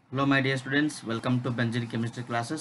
Hello my dear students, welcome to Benjari chemistry classes.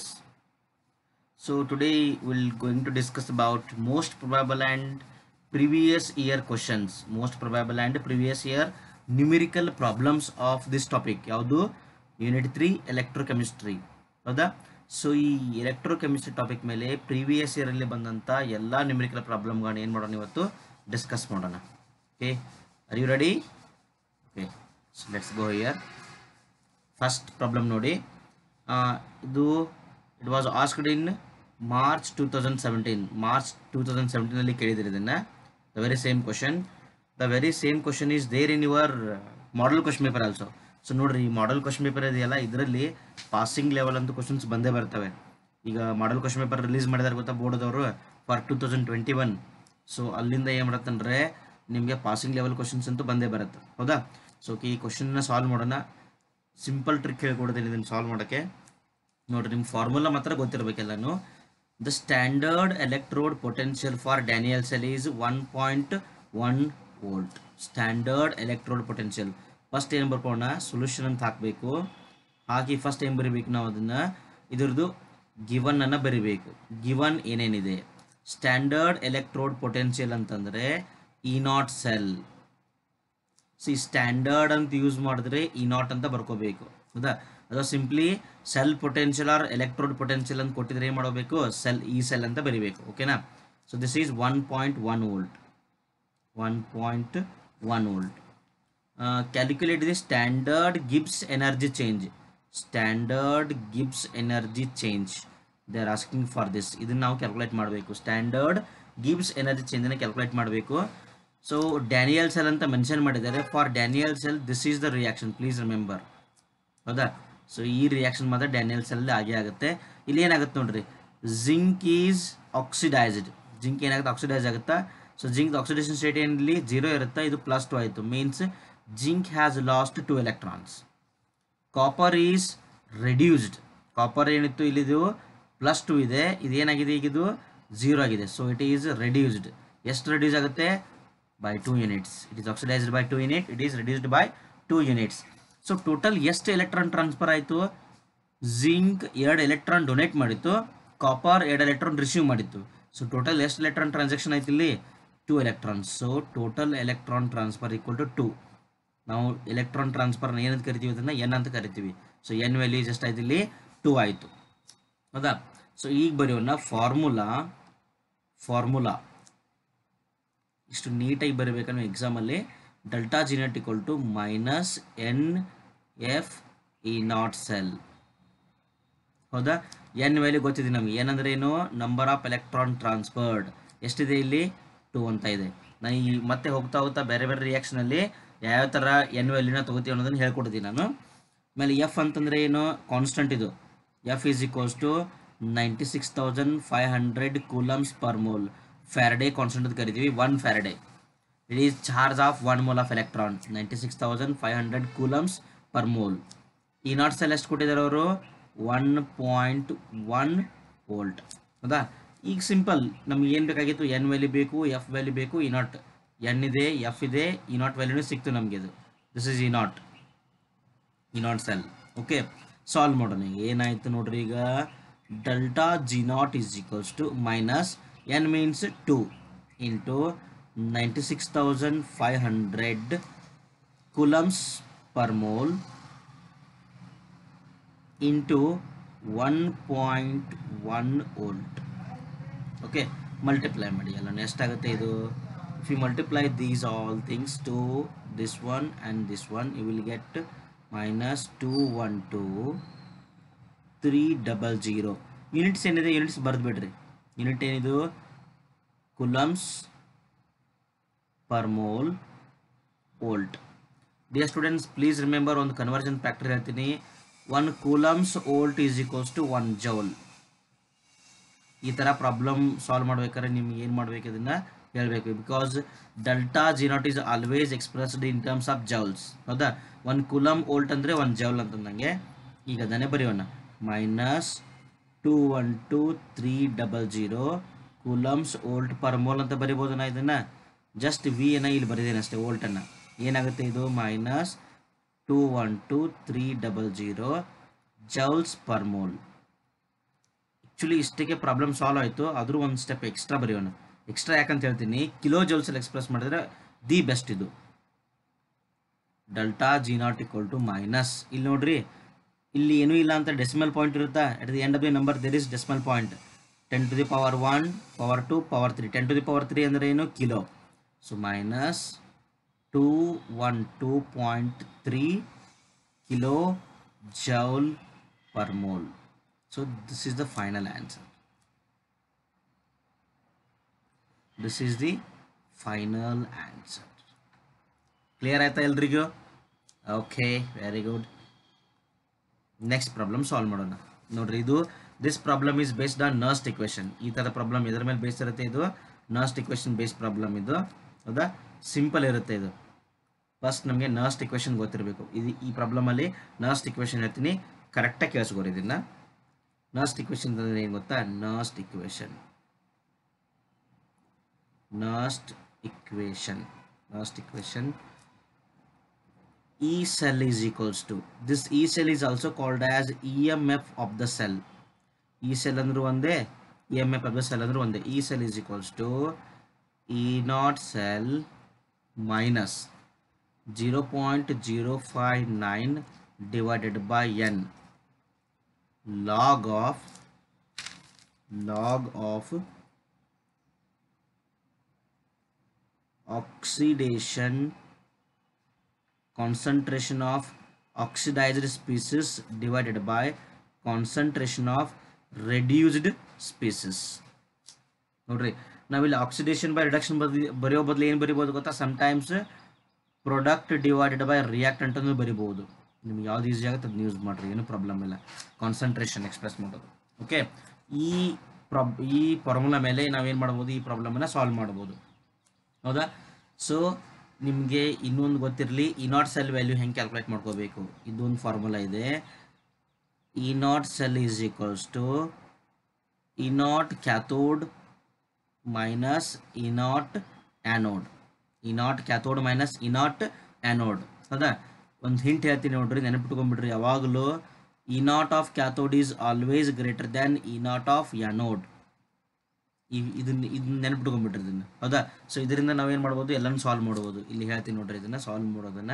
So today we're going to discuss about most probable and previous year questions, most probable and previous year numerical problems of this topic. ಯಾವುದು unit three electrochemistry ಹೌದಾ so ಈ electrochemistry topic ಮೇಲೆ previous ಇಯರಲ್ಲಿ ಬಂದಂಥ ಎಲ್ಲ numerical ಪ್ರಾಬ್ಲಮ್ಗಳನ್ನ ಏನು ಮಾಡೋಣ ಇವತ್ತು ಡಿಸ್ಕಸ್ ಮಾಡೋಣ okay are you ready okay so let's go year first problem ನೋಡಿ ಆ, ಇದು it was asked in March two thousand seventeen March two thousand ಸೆವೆಂಟೀನಲ್ಲಿ ಕೇಳಿದ್ರು ಇದನ್ನು the very same question the very same question is there in your model question paper also so ನೋಡ್ರಿ ಈ ಮಾಡಲ್ question paper ಇದೆಯಲ್ಲ ಇದರಲ್ಲಿ ಪಾಸಿಂಗ್ ಲೆವೆಲ್ ಅಂತೂ questions ಬಂದೇ ಬರ್ತವೆ ಈಗ ಮಾಡಲ್ ಕ್ವಶನ್ ಪೇಪರ್ ರಿಲೀಸ್ ಮಾಡಿದಾರೆ ಗೊತ್ತಾ ಬೋರ್ಡದವರು for two thousand twenty one so ಅಲ್ಲಿಂದ ಏನು ಮಾಡತ್ತಂದ್ರೆ ನಿಮಗೆ ಪಾಸಿಂಗ್ ಲೆವೆಲ್ ಕ್ವಶನ್ಸ್ ಅಂತೂ ಬಂದೇ ಬರುತ್ತೆ ಹೌದಾ ಸೊ ಈ ಕ್ವಶನ್ನ ಸಾಲ್ವ್ ಮಾಡೋಣ ಸಿಂಪಲ್ ಟ್ರಿಕ್ ಹೇಳ್ಕೊಡ್ತೀನಿ ಇದನ್ನು ಸಾಲ್ವ್ ಮಾಡೋಕ್ಕೆ ನೋಡ್ರಿ ನಿಮ್ಮ ಫಾರ್ಮುಲಾ ಮಾತ್ರ ಗೊತ್ತಿರಬೇಕೆಲ್ಲನು the standard electrode potential for Daniell cell is one point one volt standard electrode potential first ಏನು ಬರ್ಕೋಣ ಸೊಲ್ಯೂಷನ್ ಅಂತ ಹಾಕಬೇಕು ಹಾಕಿ ಫಸ್ಟ್ ಏನು ಬರಿಬೇಕು ನಾವು ಅದನ್ನು ಇದ್ರದ್ದು ಗಿವನ್ ಅನ್ನು ಬರಿಬೇಕು ಗಿವನ್ ಏನೇನಿದೆ ಸ್ಟ್ಯಾಂಡರ್ಡ್ ಎಲೆಕ್ಟ್ರೋಡ್ ಪೊಟೆನ್ಷಿಯಲ್ ಅಂತಂದರೆ E naught cell see standard ಅಂತ ಯೂಸ್ ಮಾಡಿದ್ರೆ ಇ ನಾಟ್ ಅಂತ ಬರ್ಕೋಬೇಕು ಹೌದಾ ಅದು simply cell potential or electrode potential ಅಂತ ಕೊಟ್ಟಿದ್ರೆ ಏನು ಮಾಡಬೇಕು ಸೆಲ್ ಈ ಸೆಲ್ ಅಂತ ಬರಿಬೇಕು ಓಕೆನಾ so this is one point one volt one point one volt calculate the standard Gibbs energy change standard Gibbs energy change they are asking for this ಇದನ್ನ ನಾವು ಕ್ಯಾಲ್ಕುಲೇಟ್ ಮಾಡಬೇಕು ಸ್ಟ್ಯಾಂಡರ್ಡ್ ಗಿಬ್ಸ್ ಎನರ್ಜಿ ಚೇಂಜನ್ನು calculate ಮಾಡಬೇಕು so Daniell cell ಅಂತ mention ಮಾಡಿದ್ದಾರೆ for Daniell cell this is the reaction please remember ಹೌದಾ so ಈ reaction ಮಾತ್ರ ಡ್ಯಾನಿಯಲ್ ಸೆಲ್ ಆಗೇ ಆಗುತ್ತೆ ಇಲ್ಲಿ ಏನಾಗುತ್ತೆ ನೋಡ್ರಿ ಜಿಂಕ್ ಈಸ್ ಆಕ್ಸಿಡೈಸ್ಡ್ ಜಿಂಕ್ ಏನಾಗುತ್ತೆ ಆಕ್ಸಿಡೈಸ್ ಆಗುತ್ತಾ ಸೊ ಜಿಂಕ್ ಆಕ್ಸಿಡೇಷನ್ ಸ್ಟೇಟ್ ಏನಲ್ಲಿ ಜೀರೋ ಇರುತ್ತೆ ಇದು ಪ್ಲಸ್ ಟು ಆಯಿತು means zinc has lost two electrons copper is reduced copper ಏನಿತ್ತು ಇಲ್ಲಿದು ಪ್ಲಸ್ ಟು ಇದೆ ಇದೇನಾಗಿದೆ ಈಗ ಇದು ಝೀರೋ ಆಗಿದೆ ಸೊ ಇಟ್ ಈಸ್ ರೆಡ್ಯೂಸ್ಡ್ ಎಷ್ಟು ರೆಡ್ಯೂಸ್ ಆಗುತ್ತೆ by two units it is oxidised by two unit it is reduced by two units so total ಎಷ್ಟು electron transfer ಆಯಿತು ಜಿಂಕ್ ಎರಡು ಎಲೆಕ್ಟ್ರಾನ್ ಡೊನೇಟ್ ಮಾಡಿತ್ತು ಕಾಪರ್ ಎರಡು ಎಲೆಕ್ಟ್ರಾನ್ ರಿಸೀವ್ ಮಾಡಿತ್ತು so total ಎಷ್ಟು electron transaction ಆಯ್ತು ಇಲ್ಲಿ two electrons so total electron transfer equal to two ನಾವು ಎಲೆಕ್ಟ್ರಾನ್ ಟ್ರಾನ್ಸ್ಫರ್ನ ಏನಂತ ಕರಿತೀವಿ ಅದನ್ನು ಎನ್ ಅಂತ ಕರಿತೀವಿ ಸೊ ಎನ್ ವ್ಯಾಲ್ಯೂಸ್ ಎಷ್ಟಾಯ್ತು ಇಲ್ಲಿ ಟೂ ಆಯಿತು ಹೌದಾ ಸೊ ಈಗ ಬರೆಯೋಣ ಫಾರ್ಮುಲಾ ಫಾರ್ಮುಲಾ ಇಷ್ಟು ನೀಟಾಗಿ ಬರೀಬೇಕನ್ನೋ ಎಕ್ಸಾಮಲ್ಲಿ delta G naught equal to minus n F E naught cell ಹೌದಾ ಎನ್ ವ್ಯಾಲ್ಯೂ ಗೊತ್ತಿದೆ ನಮಗೆ ಏನಂದ್ರೆ ಏನು ನಂಬರ್ ಆಫ್ ಎಲೆಕ್ಟ್ರಾನ್ ಟ್ರಾನ್ಸ್ಫರ್ಡ್ ಎಷ್ಟಿದೆ ಇಲ್ಲಿ ಟೂ ಅಂತ ಇದೆ ನಾನು ಈ ಮತ್ತೆ ಹೋಗ್ತಾ ಹೋಗ್ತಾ ಬೇರೆ ಬೇರೆ ರಿಯಾಕ್ಷನಲ್ಲಿ ಯಾವ್ಯಾವ ಥರ ಎನ್ ವ್ಯಾಲ್ಯೂನ ತೊಗೋತೀವಿ ಅನ್ನೋದನ್ನು ಹೇಳ್ಕೊಡ್ತೀನಿ ನಾನು ಆಮೇಲೆ ಎಫ್ ಅಂತಂದರೆ ಏನು ಕಾನ್ಸ್ಟಂಟ್ ಇದು F is equals to ninety six thousand five hundred coulombs per mole Faraday constant ಅಂತ ಕರಿತೀವಿ one Faraday it is charge of one mole of electron ninety six thousand five hundred coulombs per mole E naught cell ಎಷ್ಟು ಕೊಟ್ಟಿದ್ದಾರೆ ಅವರು one point one volt ಹೌದಾ ಈಗ simple ನಮ್ಗೆ ಏನು ಬೇಕಾಗಿತ್ತು ಎನ್ ವ್ಯಾಲ್ಯೂ ಬೇಕು ಎಫ್ ವ್ಯಾಲ್ಯೂ ಬೇಕು ಈ ನಾಟ್ ಎನ್ ಇದೆ ಎಫ್ ಇದೆ ಈ ನಾಟ್ ವ್ಯಾಲ್ಯೂನು ಸಿಕ್ತು ನಮಗೆ ಇದು this is E naught E naught cell okay solve ಮಾಡೋಣ ಏನಾಯ್ತು ನೋಡ್ರಿ ಈಗ delta G naught is equals to minus n means two into ninety six thousand five hundred coulombs per mole into one point one volt okay multiply ಮಾಡಿ ಎಲ್ಲ ಎಷ್ಟಾಗುತ್ತೆ ಇದು if you multiply these all things to this one and this one you will get minus two one two three double zero units ಏನಿದೆ units ಬರೆದು ಬಿಡ್ರಿ unit ಏನಿದು coulombs per mole volt dear students please remember ಒಂದು conversion factor ಹೇಳ್ತೀನಿ one coulombs volt is equals to one joule ಈ ಥರ problem solve ಮಾಡ್ಬೇಕಾದ್ರೆ ನಿಮ್ಗೆ ಏನು ಮಾಡ್ಬೇಕು ಇದನ್ನು ಹೇಳಬೇಕು because delta G naught is always expressed in terms of joules ಹೌದಾ ಒನ್ ಕುಲಮ್ ಓಲ್ಟ್ ಅಂದರೆ ಒನ್ ಜೌಲ್ ಅಂತಂದಂಗೆ ಈಗ ಅದನ್ನೇ ಬರೆಯೋಣ minus two one two three double zero coulombs volt per mole ಅಂತ ಬರಿಬೋದು ನಾ ಇದನ್ನು ಜಸ್ಟ್ ವಿ ಅನ್ನ ಇಲ್ಲಿ ಬರೆದೇನೆ ಅಷ್ಟೇ ವೋಲ್ಟನ್ನು ಏನಾಗುತ್ತೆ ಇದು minus two one two three double zero joules per mole actually ಇಷ್ಟಕ್ಕೆ ಪ್ರಾಬ್ಲಮ್ ಸಾಲ್ವ್ ಆಯಿತು ಆದರೂ ಒಂದು ಸ್ಟೆಪ್ ಎಕ್ಸ್ಟ್ರಾ ಬರೆಯೋಣ ಎಕ್ಸ್ಟ್ರಾ ಯಾಕಂತ ಹೇಳ್ತೀನಿ ಕಿಲೋ ಜೌಲ್ಸಲ್ಲಿ ಎಕ್ಸ್ಪ್ರೆಸ್ ಮಾಡಿದ್ರೆ ದಿ ಬೆಸ್ಟ್ ಇದು delta G naught equal to minus ಇಲ್ಲಿ ನೋಡ್ರಿ ಇಲ್ಲಿ ಏನೂ ಇಲ್ಲ ಅಂತ ಡೆಸಿಮಲ್ ಪಾಯಿಂಟ್ ಇರುತ್ತಾ at the end of the number there is decimal point ten to the power one power two power three ten to the power three ಅಂದರೆ ಏನು kilo so minus two one two point three kilo joule per mole so this is the final answer this is the final answer clear ಆಯ್ತಾ ಎಲ್ರಿಗೂ okay very good next problem solve ಮಾಡೋಣ ನೋಡ್ರಿ ಇದು this problem is based on Nernst equation ಈ ಥರ problem ಎದ್ರ ಮೇಲೆ base ಇರುತ್ತೆ ಇದು ನರ್ಸ್ಟ್ ಇಕ್ವೇಶನ್ ಬೇಸ್ ಪ್ರಾಬ್ಲಮ್ ಇದು ಹೌದಾ ಸಿಂಪಲ್ ಇರುತ್ತೆ ಇದು ಫಸ್ಟ್ ನಮಗೆ ನರ್ಸ್ಟ್ ಇಕ್ವೇಶನ್ ಗೊತ್ತಿರಬೇಕು ಇದು ಈ ಪ್ರಾಬ್ಲಮಲ್ಲಿ ನರ್ಸ್ಟ್ ಇಕ್ವೇಶನ್ ಹೇಳ್ತೀನಿ ಕರೆಕ್ಟಾಗಿ ಕೇಳಿಸ್ಕೊರಿ ಇದನ್ನ ನರ್ಸ್ಟ್ ಇಕ್ವೇಶನ್ ಅಂದರೆ ಏನು ಗೊತ್ತಾ Nernst equation Nernst equation Nernst equation E cell is equals to this E cell is also called as EMF of the cell. E cell ಅಂದ್ರೂ ಒಂದೇ EMF of the cell ಅಂದ್ರೂ ಒಂದೇ E cell is equals to E naught cell minus 0.059 divided by N log of log of oxidation concentration of oxidized species divided by concentration of reduced species ನೋಡ್ರಿ ನಾವಿಲ್ಲಿ oxidation by reduction ಬದಲಿ ಬರೆಯೋ ಬದಲು ಏನು ಬರಿಬೋದು ಗೊತ್ತಾ sometimes product divided by reactant ಅನ್ನು ಬರಿಬೋದು ನಿಮ್ಗೆ ಯಾವ್ದು ಈಸಿ ಆಗುತ್ತೆ ಅದನ್ನ ಯೂಸ್ ಮಾಡಿರಿ ಏನು ಪ್ರಾಬ್ಲಮ್ ಇಲ್ಲ ಕಾನ್ಸಂಟ್ರೇಷನ್ ಎಕ್ಸ್ಪ್ರೆಸ್ ಮಾಡೋದು ಓಕೆ ಈ ಪ್ರಾಬ್ ಈ ಫಾರ್ಮುಲಾ ಮೇಲೆ ನಾವೇನು ಮಾಡ್ಬೋದು ಈ ಪ್ರಾಬ್ಲಮನ್ನು ಸಾಲ್ವ್ ಮಾಡ್ಬೋದು ಹೌದಾ ಸೊ ನಿಮಗೆ ಇನ್ನೊಂದು ಗೊತ್ತಿರಲಿ ಇ ನಾಟ್ ಸೆಲ್ ವ್ಯಾಲ್ಯೂ ಹೆಂಗೆ ಕ್ಯಾಲ್ಕುಲೇಟ್ ಮಾಡ್ಕೋಬೇಕು ಇದೊಂದು ಫಾರ್ಮುಲಾ ಇದೆ E naught cell is equals to E naught cathode minus E naught anode E naught cathode minus E naught anode ಹೌದಾ ಒಂದು ಹಿಂಟ್ ಹೇಳ್ತೀನಿ ನೋಡ್ರಿ ನೆನಪಿಟ್ಕೊಂಡ್ಬಿಡ್ರಿ ಯಾವಾಗಲೂ E naught of cathode is always greater than E naught of anode ಈ ಇದನ್ನ ಇದನ್ನ ನೆನಪಿಟ್ಕೊಂಡ್ಬಿಟ್ರಿ ಇದನ್ನ ಹೌದಾ ಸೊ ಇದರಿಂದ ನಾವೇನು ಮಾಡ್ಬೋದು ಎಲ್ಲನೂ ಸಾಲ್ವ್ ಮಾಡ್ಬೋದು ಇಲ್ಲಿ ಹೇಳ್ತೀನಿ ನೋಡ್ರಿ ಇದನ್ನ ಸಾಲ್ವ್ ಮಾಡೋದನ್ನ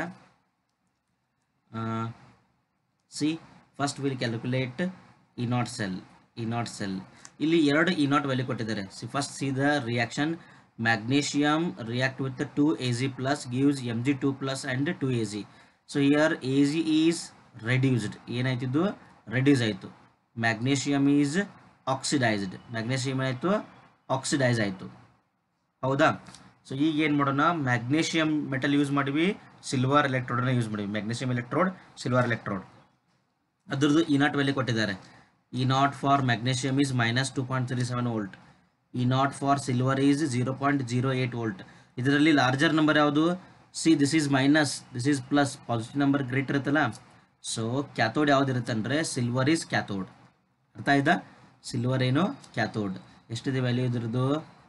see first will calculate E naught cell E naught cell ಇಲ್ಲಿ ಎರಡು ಇ ನಾಟ್ ವ್ಯಾಲ್ಯೂ ಕೊಟ್ಟಿದ್ದಾರೆ see first see the reaction magnesium react with two A G plus gives M G two plus and two A G so here A G is reduced ಏನಾಯ್ತಿದ್ದು reduce ಆಯಿತು magnesium is oxidised magnesium ಆಯಿತು oxidise ಆಯಿತು ಹೌದಾ so ಈಗ ಏನು ಮಾಡೋಣ magnesium metal use ಮಾಡಿವಿ silver ಎಲೆಕ್ಟ್ರೋಡನ್ನ ಯೂಸ್ ಮಾಡಿವಿ ಮ್ಯಾಗ್ನೇಷಿಯಮ್ ಎಲೆಕ್ಟ್ರೋಡ್ ಸಿಲ್ವರ್ ಎಲೆಕ್ಟ್ರೋಡ್ ಅದ್ರದ್ದು ಇ ನಾಟ್ ವ್ಯಾಲ್ಯೂ ಕೊಟ್ಟಿದ್ದಾರೆ E naught for magnesium is minus two point three seven volt E naught for silver is zero point zero eight volt ಇದರಲ್ಲಿ larger number ಯಾವುದು see this is minus this is plus positive number great ಇರುತ್ತಲ್ಲ so cathode ಯಾವ್ದು ಇರುತ್ತೆ ಅಂದರೆ silver is cathode ಅರ್ಥ ಆಯ್ತಾ silver ಏನು cathode ಎಷ್ಟಿದೆ ವ್ಯಾಲ್ಯೂ ಇದ್ರದ್ದು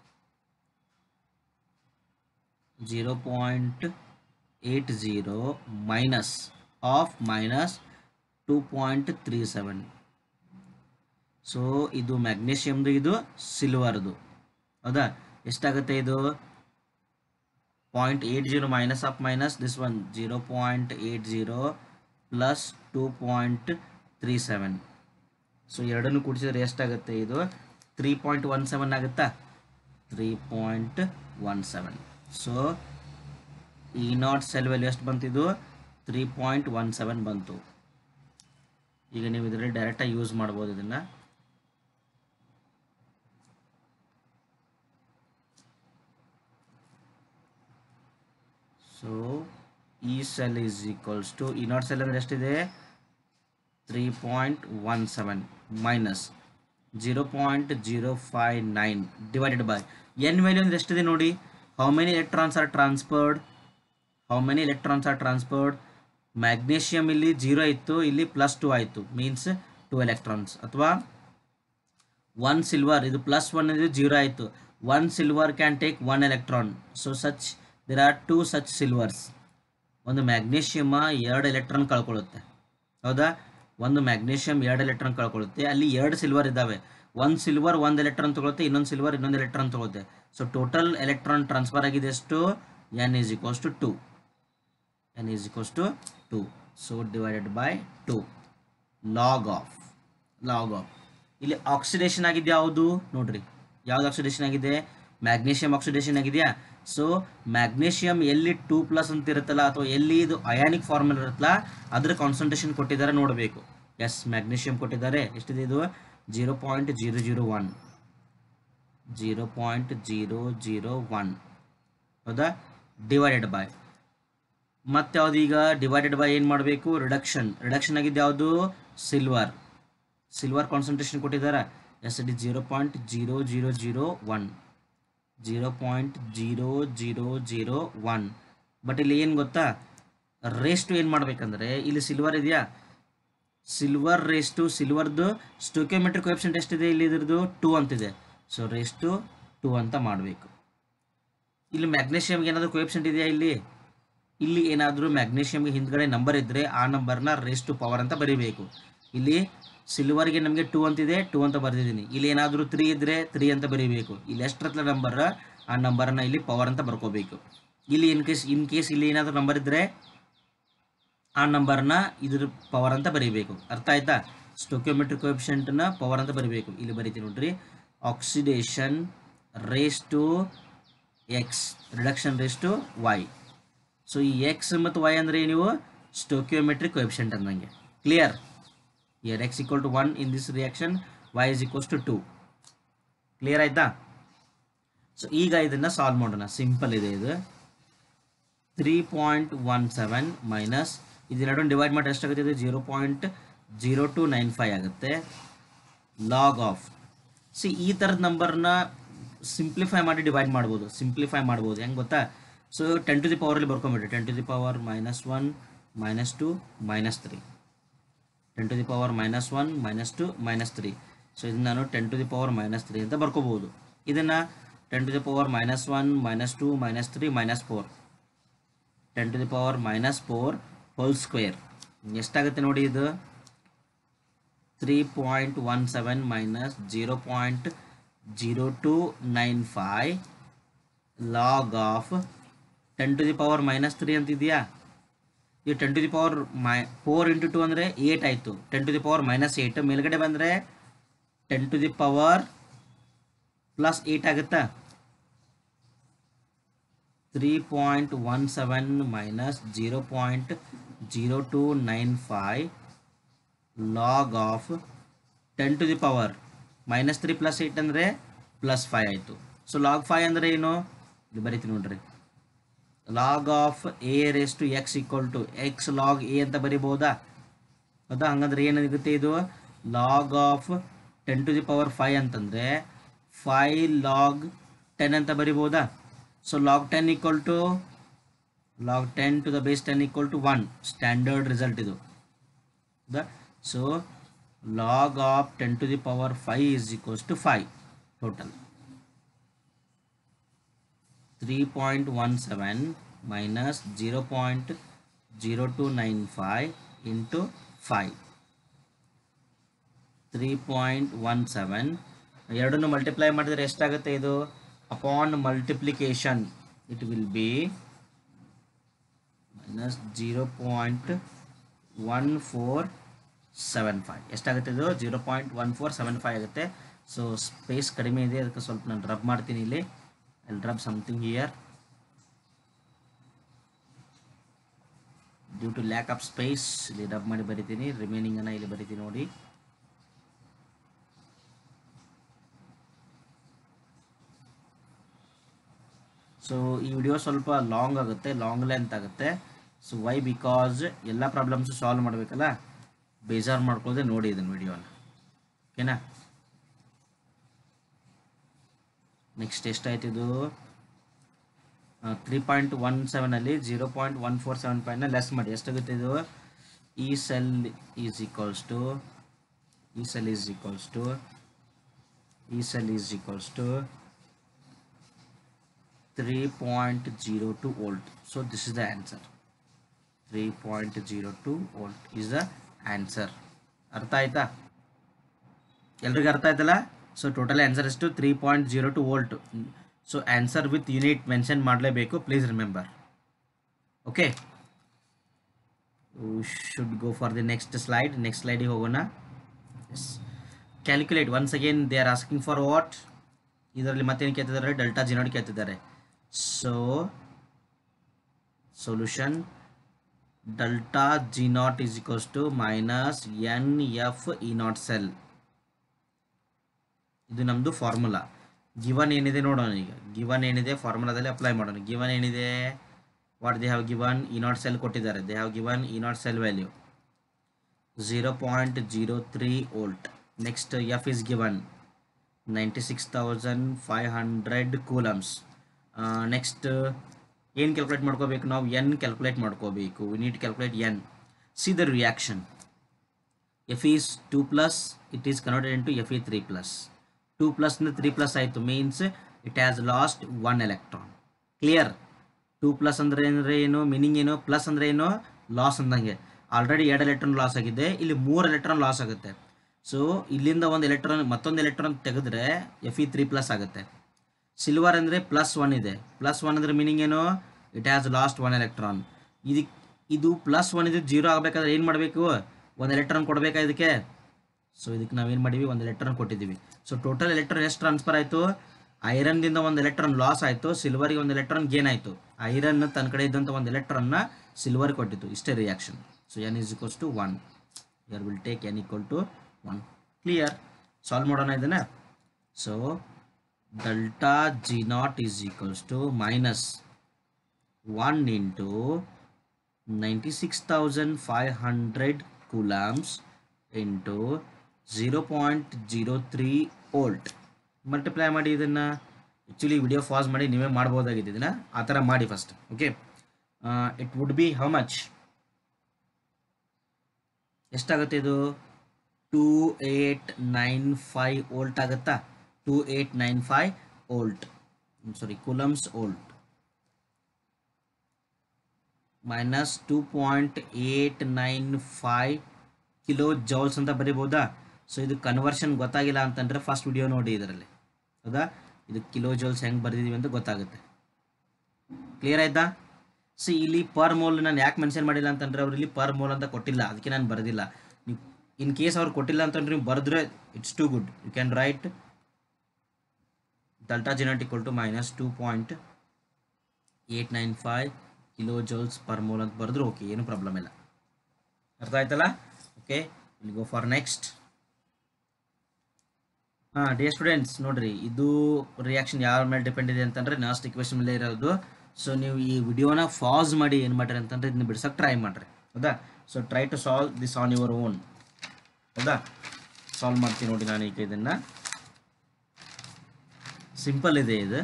zero point eight zero minus of minus two point three seven so ಇದು ಮ್ಯಾಗ್ನೇಷಿಯಮ್ದು ಇದು ಸಿಲ್ವರ್ದು ಹೌದಾ ಎಷ್ಟಾಗುತ್ತೆ ಇದು point eight zero minus of minus this one zero point eight zero plus two point three seven so ಎರಡನ್ನು ಕೂಡಿಸಿದ್ರೆ ಎಷ್ಟಾಗುತ್ತೆ ಇದು ತ್ರೀ ಪಾಯಿಂಟ್ ಒನ್ ಸೆವೆನ್ ಆಗುತ್ತಾ three point one seven so E naught cell value ಎಷ್ಟು ಬಂತು ಇದು three point one seven ಬಂತು ಈಗ ನೀವು ಇದರಲ್ಲಿ ಡೈರೆಕ್ಟಾಗಿ ಯೂಸ್ ಮಾಡ್ಬೋದು ಇದನ್ನು so E cell is equals to E naught cell ಅಂದರೆ ಎಷ್ಟಿದೆ three point one seven minus zero point zero five nine divided by n value ಅಂದರೆ ಎಷ್ಟಿದೆ ನೋಡಿ how many electrons are transferred how many electrons are transferred magnesium ಇಲ್ಲಿ zero ಇತ್ತು ಇಲ್ಲಿ plus two ಆಯಿತು means two electrons ಅಥವಾ one silver ಇದು plus one ಇದು ಜೀರೋ ಆಯಿತು one silver can take one electron so such there R two such silvers ಒಂದು magnesium ಎರಡು ಎಲೆಕ್ಟ್ರಾನ್ ಕಳ್ಕೊಳ್ಳುತ್ತೆ ಹೌದಾ ಒಂದು ಮ್ಯಾಗ್ನೀಷಿಯಂ ಎರಡು ಎಲೆಕ್ಟ್ರಾನ್ ಕಳ್ಕೊಳ್ಳುತ್ತೆ ಅಲ್ಲಿ ಎರಡು ಸಿಲ್ವರ್ ಇದ್ದಾವೆ ಒಂದು ಸಿಲ್ವರ್ ಒಂದು ಎಲೆಕ್ಟ್ರಾನ್ ತಗೊಳುತ್ತೆ ಇನ್ನೊಂದು ಸಿಲ್ವರ್ ಇನ್ನೊಂದು ಎಲೆಕ್ಟ್ರಾನ್ ತಗೊಳುತ್ತೆ ಸೊ ಟೋಟಲ್ ಎಲೆಕ್ಟ್ರಾನ್ ಟ್ರಾನ್ಸ್ಫರ್ ಆಗಿದೆ ಎಷ್ಟು n is equals to two n is equals to two so divided by two log of log of ಇಲ್ಲಿ ಆಕ್ಸಿಡೇಷನ್ ಆಗಿದೆ ಯಾವುದು ನೋಡ್ರಿ ಯಾವ್ದು ಆಕ್ಸಿಡೇಷನ್ ಆಗಿದೆ ಮ್ಯಾಗ್ನೀಷಿಯಂ ಆಕ್ಸಿಡೇಷನ್ ಆಗಿದೆಯಾ ಸೊ ಮ್ಯಾಗ್ನೀಷಿಯಂ ಎಲ್ಲಿ ಟೂ ಪ್ಲಸ್ ಅಂತ ಇರುತ್ತಲ್ಲ ಅಥವಾ ಎಲ್ಲಿ ಇದು ಅಯಾನಿಕ್ ಫಾರ್ಮಲ್ ಇರುತ್ತಲ್ಲ ಅದ್ರ ಕಾನ್ಸಂಟ್ರೇಷನ್ ಕೊಟ್ಟಿದ್ದಾರೆ ನೋಡಬೇಕು ಎಸ್ ಮ್ಯಾಗ್ನೀಷಿಯಂ ಕೊಟ್ಟಿದ್ದಾರೆ ಎಷ್ಟಿದೆ ಇದು zero point zero zero one zero point zero zero one ಹೌದಾ ಡಿವೈಡೆಡ್ ಬೈ ಮತ್ತೆ ಯಾವ್ದು ಈಗ ಡಿವೈಡೆಡ್ ಬೈ ಏನು ಮಾಡಬೇಕು ರಿಡಕ್ಷನ್ ರಿಡಕ್ಷನ್ ಆಗಿದ್ದು ಯಾವುದು ಸಿಲ್ವರ್ ಸಿಲ್ವರ್ ಕಾನ್ಸಂಟ್ರೇಷನ್ ಕೊಟ್ಟಿದ್ದಾರೆ as it is zero point zero zero zero one zero point zero zero zero one but ಇಲ್ಲಿ ಏನು ಗೊತ್ತಾ ರೇಸ್ಟು ಏನು ಮಾಡಬೇಕಂದ್ರೆ ಇಲ್ಲಿ ಸಿಲ್ವರ್ ಇದೆಯಾ ಸಿಲ್ವರ್ ರೇಸ್ಟು ಸಿಲ್ವರ್ದು ಸ್ಟೋಕ್ಯೋಮೆಟ್ರಿಕ್ ವೆಬ್ಸೈಟ್ ಎಷ್ಟಿದೆ ಇಲ್ಲಿ ಇದ್ರದ್ದು ಟೂ ಅಂತಿದೆ ಸೊ ರೇಸ್ಟು ಟೂ ಅಂತ ಮಾಡಬೇಕು ಇಲ್ಲಿ ಮ್ಯಾಗ್ನೀಷಿಯಮ್ಗೆ ಏನಾದರೂ ಕೋಎಪ್ಸೆಂಟ್ ಇದೆಯಾ ಇಲ್ಲಿ ಇಲ್ಲಿ ಏನಾದರೂ ಮ್ಯಾಗ್ನೀಷಿಯಮ್ಗೆ ಹಿಂದ್ಗಡೆ ನಂಬರ್ ಇದ್ದರೆ ಆ ನಂಬರ್ನ ರೇಸ್ ಟು ಪವರ್ ಅಂತ ಬರೀಬೇಕು ಇಲ್ಲಿ ಸಿಲ್ವರ್ಗೆ ನಮಗೆ ಟೂ ಅಂತಿದೆ ಟೂ ಅಂತ ಬರೆದಿದ್ದೀನಿ ಇಲ್ಲಿ ಏನಾದರೂ ತ್ರೀ ಇದ್ದರೆ ತ್ರೀ ಅಂತ ಬರೀಬೇಕು ಇಲ್ಲಿ ಎಷ್ಟರತ್ಲ ನಂಬರ್ ಆ ನಂಬರನ್ನು ಇಲ್ಲಿ ಪವರ್ ಅಂತ ಬರ್ಕೋಬೇಕು ಇಲ್ಲಿ ಇನ್ ಕೇಸ್ ಇನ್ ಕೇಸ್ ಇಲ್ಲಿ ಏನಾದರೂ ನಂಬರ್ ಇದ್ದರೆ ಆ ನಂಬರ್ನ ಇದ್ರ ಪವರ್ ಅಂತ ಬರೀಬೇಕು ಅರ್ಥ ಆಯ್ತಾ ಸ್ಟೋಕ್ಯೋಮೆಟ್ರಿಕ್ ಕೋಎಫಿಷಿಯಂಟ್ನ ಪವರ್ ಅಂತ ಬರೀಬೇಕು ಇಲ್ಲಿ ಬರೀತೀನಿ ನೋಡ್ರಿ oxidation raise to x reduction raise to y so ಈ ಎಕ್ಸ್ ಮತ್ತು ವೈ ಅಂದರೆ ನೀವು ಸ್ಟೋಕ್ಯೋಮೆಟ್ರಿಕ್ ಕೋಎಫಿಷಿಯಂಟ್ ಅಂದಂಗೆ clear here x equal to one in this reaction y is equals to two clear ಆಯ್ತಾ ಸೊ ಈಗ ಇದನ್ನು ಸಾಲ್ವ್ ಮಾಡೋಣ ಸಿಂಪಲ್ ಇದೆ ಇದು three point one seven minus ಇದೆರಡನ್ನು ಡಿವೈಡ್ ಮಾಡಿ ಎಷ್ಟಾಗುತ್ತೆ ಇದು zero point zero two nine five ಆಗುತ್ತೆ ಲಾಗ್ ಆಫ್ ಸಿ ಈ ಥರದ ನಂಬರ್ನ ಸಿಂಪ್ಲಿಫೈ ಮಾಡಿ ಡಿವೈಡ್ ಮಾಡ್ಬೋದು ಸಿಂಪ್ಲಿಫೈ ಮಾಡ್ಬೋದು ಹೆಂಗೆ ಗೊತ್ತಾ ಸೊ ಟೆನ್ ಟು ದಿ ಪವರಲ್ಲಿ ಬರ್ಕೊಂಬಿಡ್ರಿ ten to the power minus one minus two minus three ten to the power minus one minus two minus three so ಇದನ್ನು ನಾನು ten to the power minus three ಅಂತ ಬರ್ಕೋಬೋದು ಇದನ್ನು ten to the power minus one minus two minus three minus four ten to the power minus four whole square ಎಷ್ಟಾಗುತ್ತೆ ನೋಡಿ ಇದು three point one seven minus zero point zero two nine five log of ten to the power minus three ಅಂತಿದೆಯಾ ಇದು ten to the power minus four into two ಅಂದರೆ eight ಆಯಿತು ten to the power minus eight ಮೇಲ್ಗಡೆ ಬಂದರೆ ten to the power plus eight ಆಗುತ್ತಾ three point one seven minus zero point zero two nine five log of ten to the power minus three plus eight ಅಂದರೆ plus five ಆಯಿತು so log five ಅಂದರೆ ಏನು ಇದು ಬರೀತೀನಿ ನೋಡ್ರಿ log of a raise to x equal to x log A ಅಂತ ಬರಿಬೋದಾ ಹೌದಾ ಹಂಗಂದ್ರೆ ಏನಾಗುತ್ತೆ ಇದು log of ten to the power five ಅಂತಂದರೆ ಫೈ ಲಾಗ್ ಟೆನ್ ಅಂತ ಬರಿಬೋದಾ so log ten equal to log ten to the base ten equal to one standard result ಇದು ಹೌದಾ so log of ten to the power five is equals to five total three point one seven minus zero point zero two nine five into five three point one seven ಎರಡನ್ನು multiply ಮಾಡಿದರೆ ಎಷ್ಟಾಗುತ್ತೆ ಇದು upon multiplication it will be minus zero point one four seven five ಎಷ್ಟಾಗುತ್ತೆ ಇದು zero point one four seven five ಆಗುತ್ತೆ so space ಕಡಿಮೆ ಇದೆ ಅದಕ್ಕೆ ಸ್ವಲ್ಪ ನಾನು ರಬ್ ಮಾಡ್ತೀನಿ ಇಲ್ಲಿ I rub something here due to lack of space ಇಲ್ಲಿ ರಬ್ ಮಾಡಿ ಬರಿತೀನಿ ರಿಮೈನಿಂಗ್ ಅನ್ನ ಇಲ್ಲಿ ಬರಿತೀನಿ ನೋಡಿ ಸೊ ಈ ವಿಡಿಯೋ ಸ್ವಲ್ಪ ಲಾಂಗ್ ಆಗುತ್ತೆ ಲಾಂಗ್ ಲೆಂತ್ ಆಗುತ್ತೆ ಸೊ ವೈ ಬಿಕಾಸ್ ಎಲ್ಲ ಪ್ರಾಬ್ಲಮ್ಸು ಸಾಲ್ವ್ ಮಾಡಬೇಕಲ್ಲ ಬೇಜಾರು ಮಾಡ್ಕೊಳ್ಳದೆ ನೋಡಿ ಇದನ್ನು ವಿಡಿಯೋನ ಓಕೆನಾ ನೆಕ್ಸ್ಟ್ ಎಷ್ಟಾಯ್ತು ಇದು ತ್ರೀ ಪಾಯಿಂಟ್ ಒನ್ ಸೆವೆನಲ್ಲಿ zero point one four seven ಪಾಯಿಂಟ್ನ ಲೆಸ್ ಮಾಡಿ ಎಷ್ಟಾಗುತ್ತೆ ಇದು E cell is equals to E cell is equals to E cell is equals to three point zero two volt so this is the answer three point zero two volt is the answer ಅರ್ಥ ಆಯ್ತಾ ಎಲ್ರಿಗೂ ಅರ್ಥ ಆಯ್ತಲ್ಲ so total answer ಎಷ್ಟು three point zero two volt so answer with unit mention ಮಾಡಲೇಬೇಕು please remember okay should go for the next slide next ಸ್ಲೈಡಿಗೆ ಹೋಗೋಣ yes calculate once again they are asking for what ಇದರಲ್ಲಿ ಮತ್ತೇನು ಕೇಳ್ತಿದ್ದಾರೆ delta G naught ಕೇಳ್ತಿದ್ದಾರೆ so solution delta G naught is equals to minus n F E naught cell ಇದು ನಮ್ಮದು formula given ಏನಿದೆ ನೋಡೋಣ ಈಗ ಗಿವನ್ ಏನಿದೆ ಫಾರ್ಮುಲಾದಲ್ಲಿ ಅಪ್ಲೈ ಮಾಡೋಣ ಗಿವನ್ ಏನಿದೆ what they have given E naught cell ಕೊಟ್ಟಿದ್ದಾರೆ they have given E naught cell value zero point zero three volt next F is given ninety six thousand five hundred coulombs next ಏನು calculate ಮಾಡ್ಕೋಬೇಕು ನಾವು n calculate ಮಾಡ್ಕೋಬೇಕು we need calculate n see the reaction F is two plus it is converted into F E three plus two plus three plus ಆಯಿತು means it has lost one electron clear two plus ಅಂದರೆ ಅಂದರೆ ಏನು meaning ಏನು plus ಅಂದರೆ ಏನು loss ಅಂದಂಗೆ already ಎರಡು electron loss ಆಗಿದೆ ಇಲ್ಲಿ ಮೂರು ಎಲೆಕ್ಟ್ರಾನ್ ಲಾಸ್ ಆಗುತ್ತೆ ಸೊ ಇಲ್ಲಿಂದ ಒಂದು ಎಲೆಕ್ಟ್ರಾನ್ ಮತ್ತೊಂದು ಎಲೆಕ್ಟ್ರಾನ್ ತೆಗೆದ್ರೆ ಎಫ್ ಇ ತ್ರೀ ಪ್ಲಸ್ ಆಗುತ್ತೆ ಸಿಲ್ವರ್ ಅಂದರೆ ಪ್ಲಸ್ ಒನ್ ಇದೆ ಪ್ಲಸ್ ಒನ್ ಅಂದರೆ ಮೀನಿಂಗ್ ಏನು it has lost one electron ಇದಕ್ಕೆ ಇದು ಪ್ಲಸ್ ಒನ್ ಇದು ಜೀರೋ ಆಗಬೇಕಾದ್ರೆ ಏನು ಮಾಡಬೇಕು ಒಂದು ಎಲೆಕ್ಟ್ರಾನ್ ಕೊಡಬೇಕಾ ಇದಕ್ಕೆ ಸೊ ಇದಕ್ಕೆ ನಾವೇನು ಮಾಡೀವಿ ಒಂದು ಎಲೆಕ್ಟ್ರಾನ್ ಕೊಟ್ಟಿದ್ದೀವಿ ಸೊ ಟೋಟಲ್ ಎಲೆಕ್ಟ್ರಾನ್ ಎಷ್ಟು ಟ್ರಾನ್ಸ್ಫರ್ ಆಯಿತು ಐರನ್ದಿಂದ ಒಂದು ಎಲೆಕ್ಟ್ರಾನ್ ಲಾಸ್ ಆಯಿತು ಸಿಲ್ವರ್ಗೆ ಒಂದು ಎಲೆಕ್ಟ್ರಾನ್ ಗೇನ್ ಆಯಿತು ಐರನ್ ತನ್ನ ಕಡೆ ಇದ್ದಂಥ ಒಂದು ಎಲೆಕ್ಟ್ರಾನ್ನ ಸಿಲ್ವರ್ ಕೊಟ್ಟಿತ್ತು ಇಷ್ಟೇ reaction so n is equals to one here will take n equal to one clear solve ಮಾಡೋಣ ಇದನ್ನ so delta G naught is equals to minus one into ninety six thousand five hundred coulombs into zero point zero three volt multiply ಮಾಡಿ ಇದನ್ನು actually video ಫಾಸ್ ಮಾಡಿ ನೀವೇ ಮಾಡ್ಬೋದಾಗಿದೆ ಇದನ್ನು ಆ ಥರ ಮಾಡಿ first okay it would be how much ಎಷ್ಟಾಗುತ್ತೆ ಇದು two eight nine five volt ಆಗುತ್ತಾ two eight nine five volt sorry coulombs volt minus two point eight nine five kilo joules ಅಂತ ಬರಿಬೋದಾ ಸೊ ಇದು ಕನ್ವರ್ಷನ್ ಗೊತ್ತಾಗಿಲ್ಲ ಅಂತಂದರೆ ಫಸ್ಟ್ ವಿಡಿಯೋ ನೋಡಿ ಇದರಲ್ಲಿ ಹೌದಾ ಇದು ಕಿಲೋ ಜೌಲ್ಸ್ ಹೆಂಗೆ ಬರೆದಿದ್ದೀವಿ ಅಂತ ಗೊತ್ತಾಗುತ್ತೆ ಕ್ಲಿಯರ್ ಆಯ್ತಾ ಸಿ ಇಲ್ಲಿ ಪರ್ ಮೋಲ್ ನಾನು ಯಾಕೆ ಮೆನ್ಷನ್ ಮಾಡಿಲ್ಲ ಅಂತಂದ್ರೆ ಅವ್ರು ಇಲ್ಲಿ ಪರ್ ಮೋಲ್ ಅಂತ ಕೊಟ್ಟಿಲ್ಲ ಅದಕ್ಕೆ ನಾನು ಬರೆದಿಲ್ಲ ನೀವು ಇನ್ ಕೇಸ್ ಅವ್ರು ಕೊಟ್ಟಿಲ್ಲ ಅಂತಂದ್ರೆ ನೀವು ಬರೆದ್ರೆ it's too good you can write delta G naught equal to minus two point eight nine five kilo joules per mole ಅಂತ ಬರೆದ್ರು ಓಕೆ ಏನು ಪ್ರಾಬ್ಲಮ್ ಇಲ್ಲ ಅರ್ಥ ಆಯ್ತಲ್ಲ okay will go for next ಹಾಂ ಡಿಯರ್ ಸ್ಟೂಡೆಂಟ್ಸ್ ನೋಡ್ರಿ ಇದು ರಿಯಾಕ್ಷನ್ ಯಾರ ಮೇಲೆ ಡಿಪೆಂಡ್ ಇದೆ ಅಂತಂದ್ರೆ ನಾಸ್ಟ್ ಇಕ್ವೇಶನ್ ಮೇಲೆ ಇರೋದು ಸೊ ನೀವು ಈ ವಿಡಿಯೋನ ಫಾಸ್ ಮಾಡಿ ಏನು ಮಾಡ್ರಿ ಅಂತಂದ್ರೆ ಇದನ್ನ ಬಿಡ್ಸಕ್ಕೆ ಟ್ರೈ ಮಾಡ್ರಿ ಹೌದಾ so try to solve this on your own ಹೌದಾ ಸಾಲ್ವ್ ಮಾಡ್ತೀನಿ ನೋಡಿ ನಾನು ಈಗ ಇದನ್ನು ಸಿಂಪಲ್ ಇದೆ ಇದು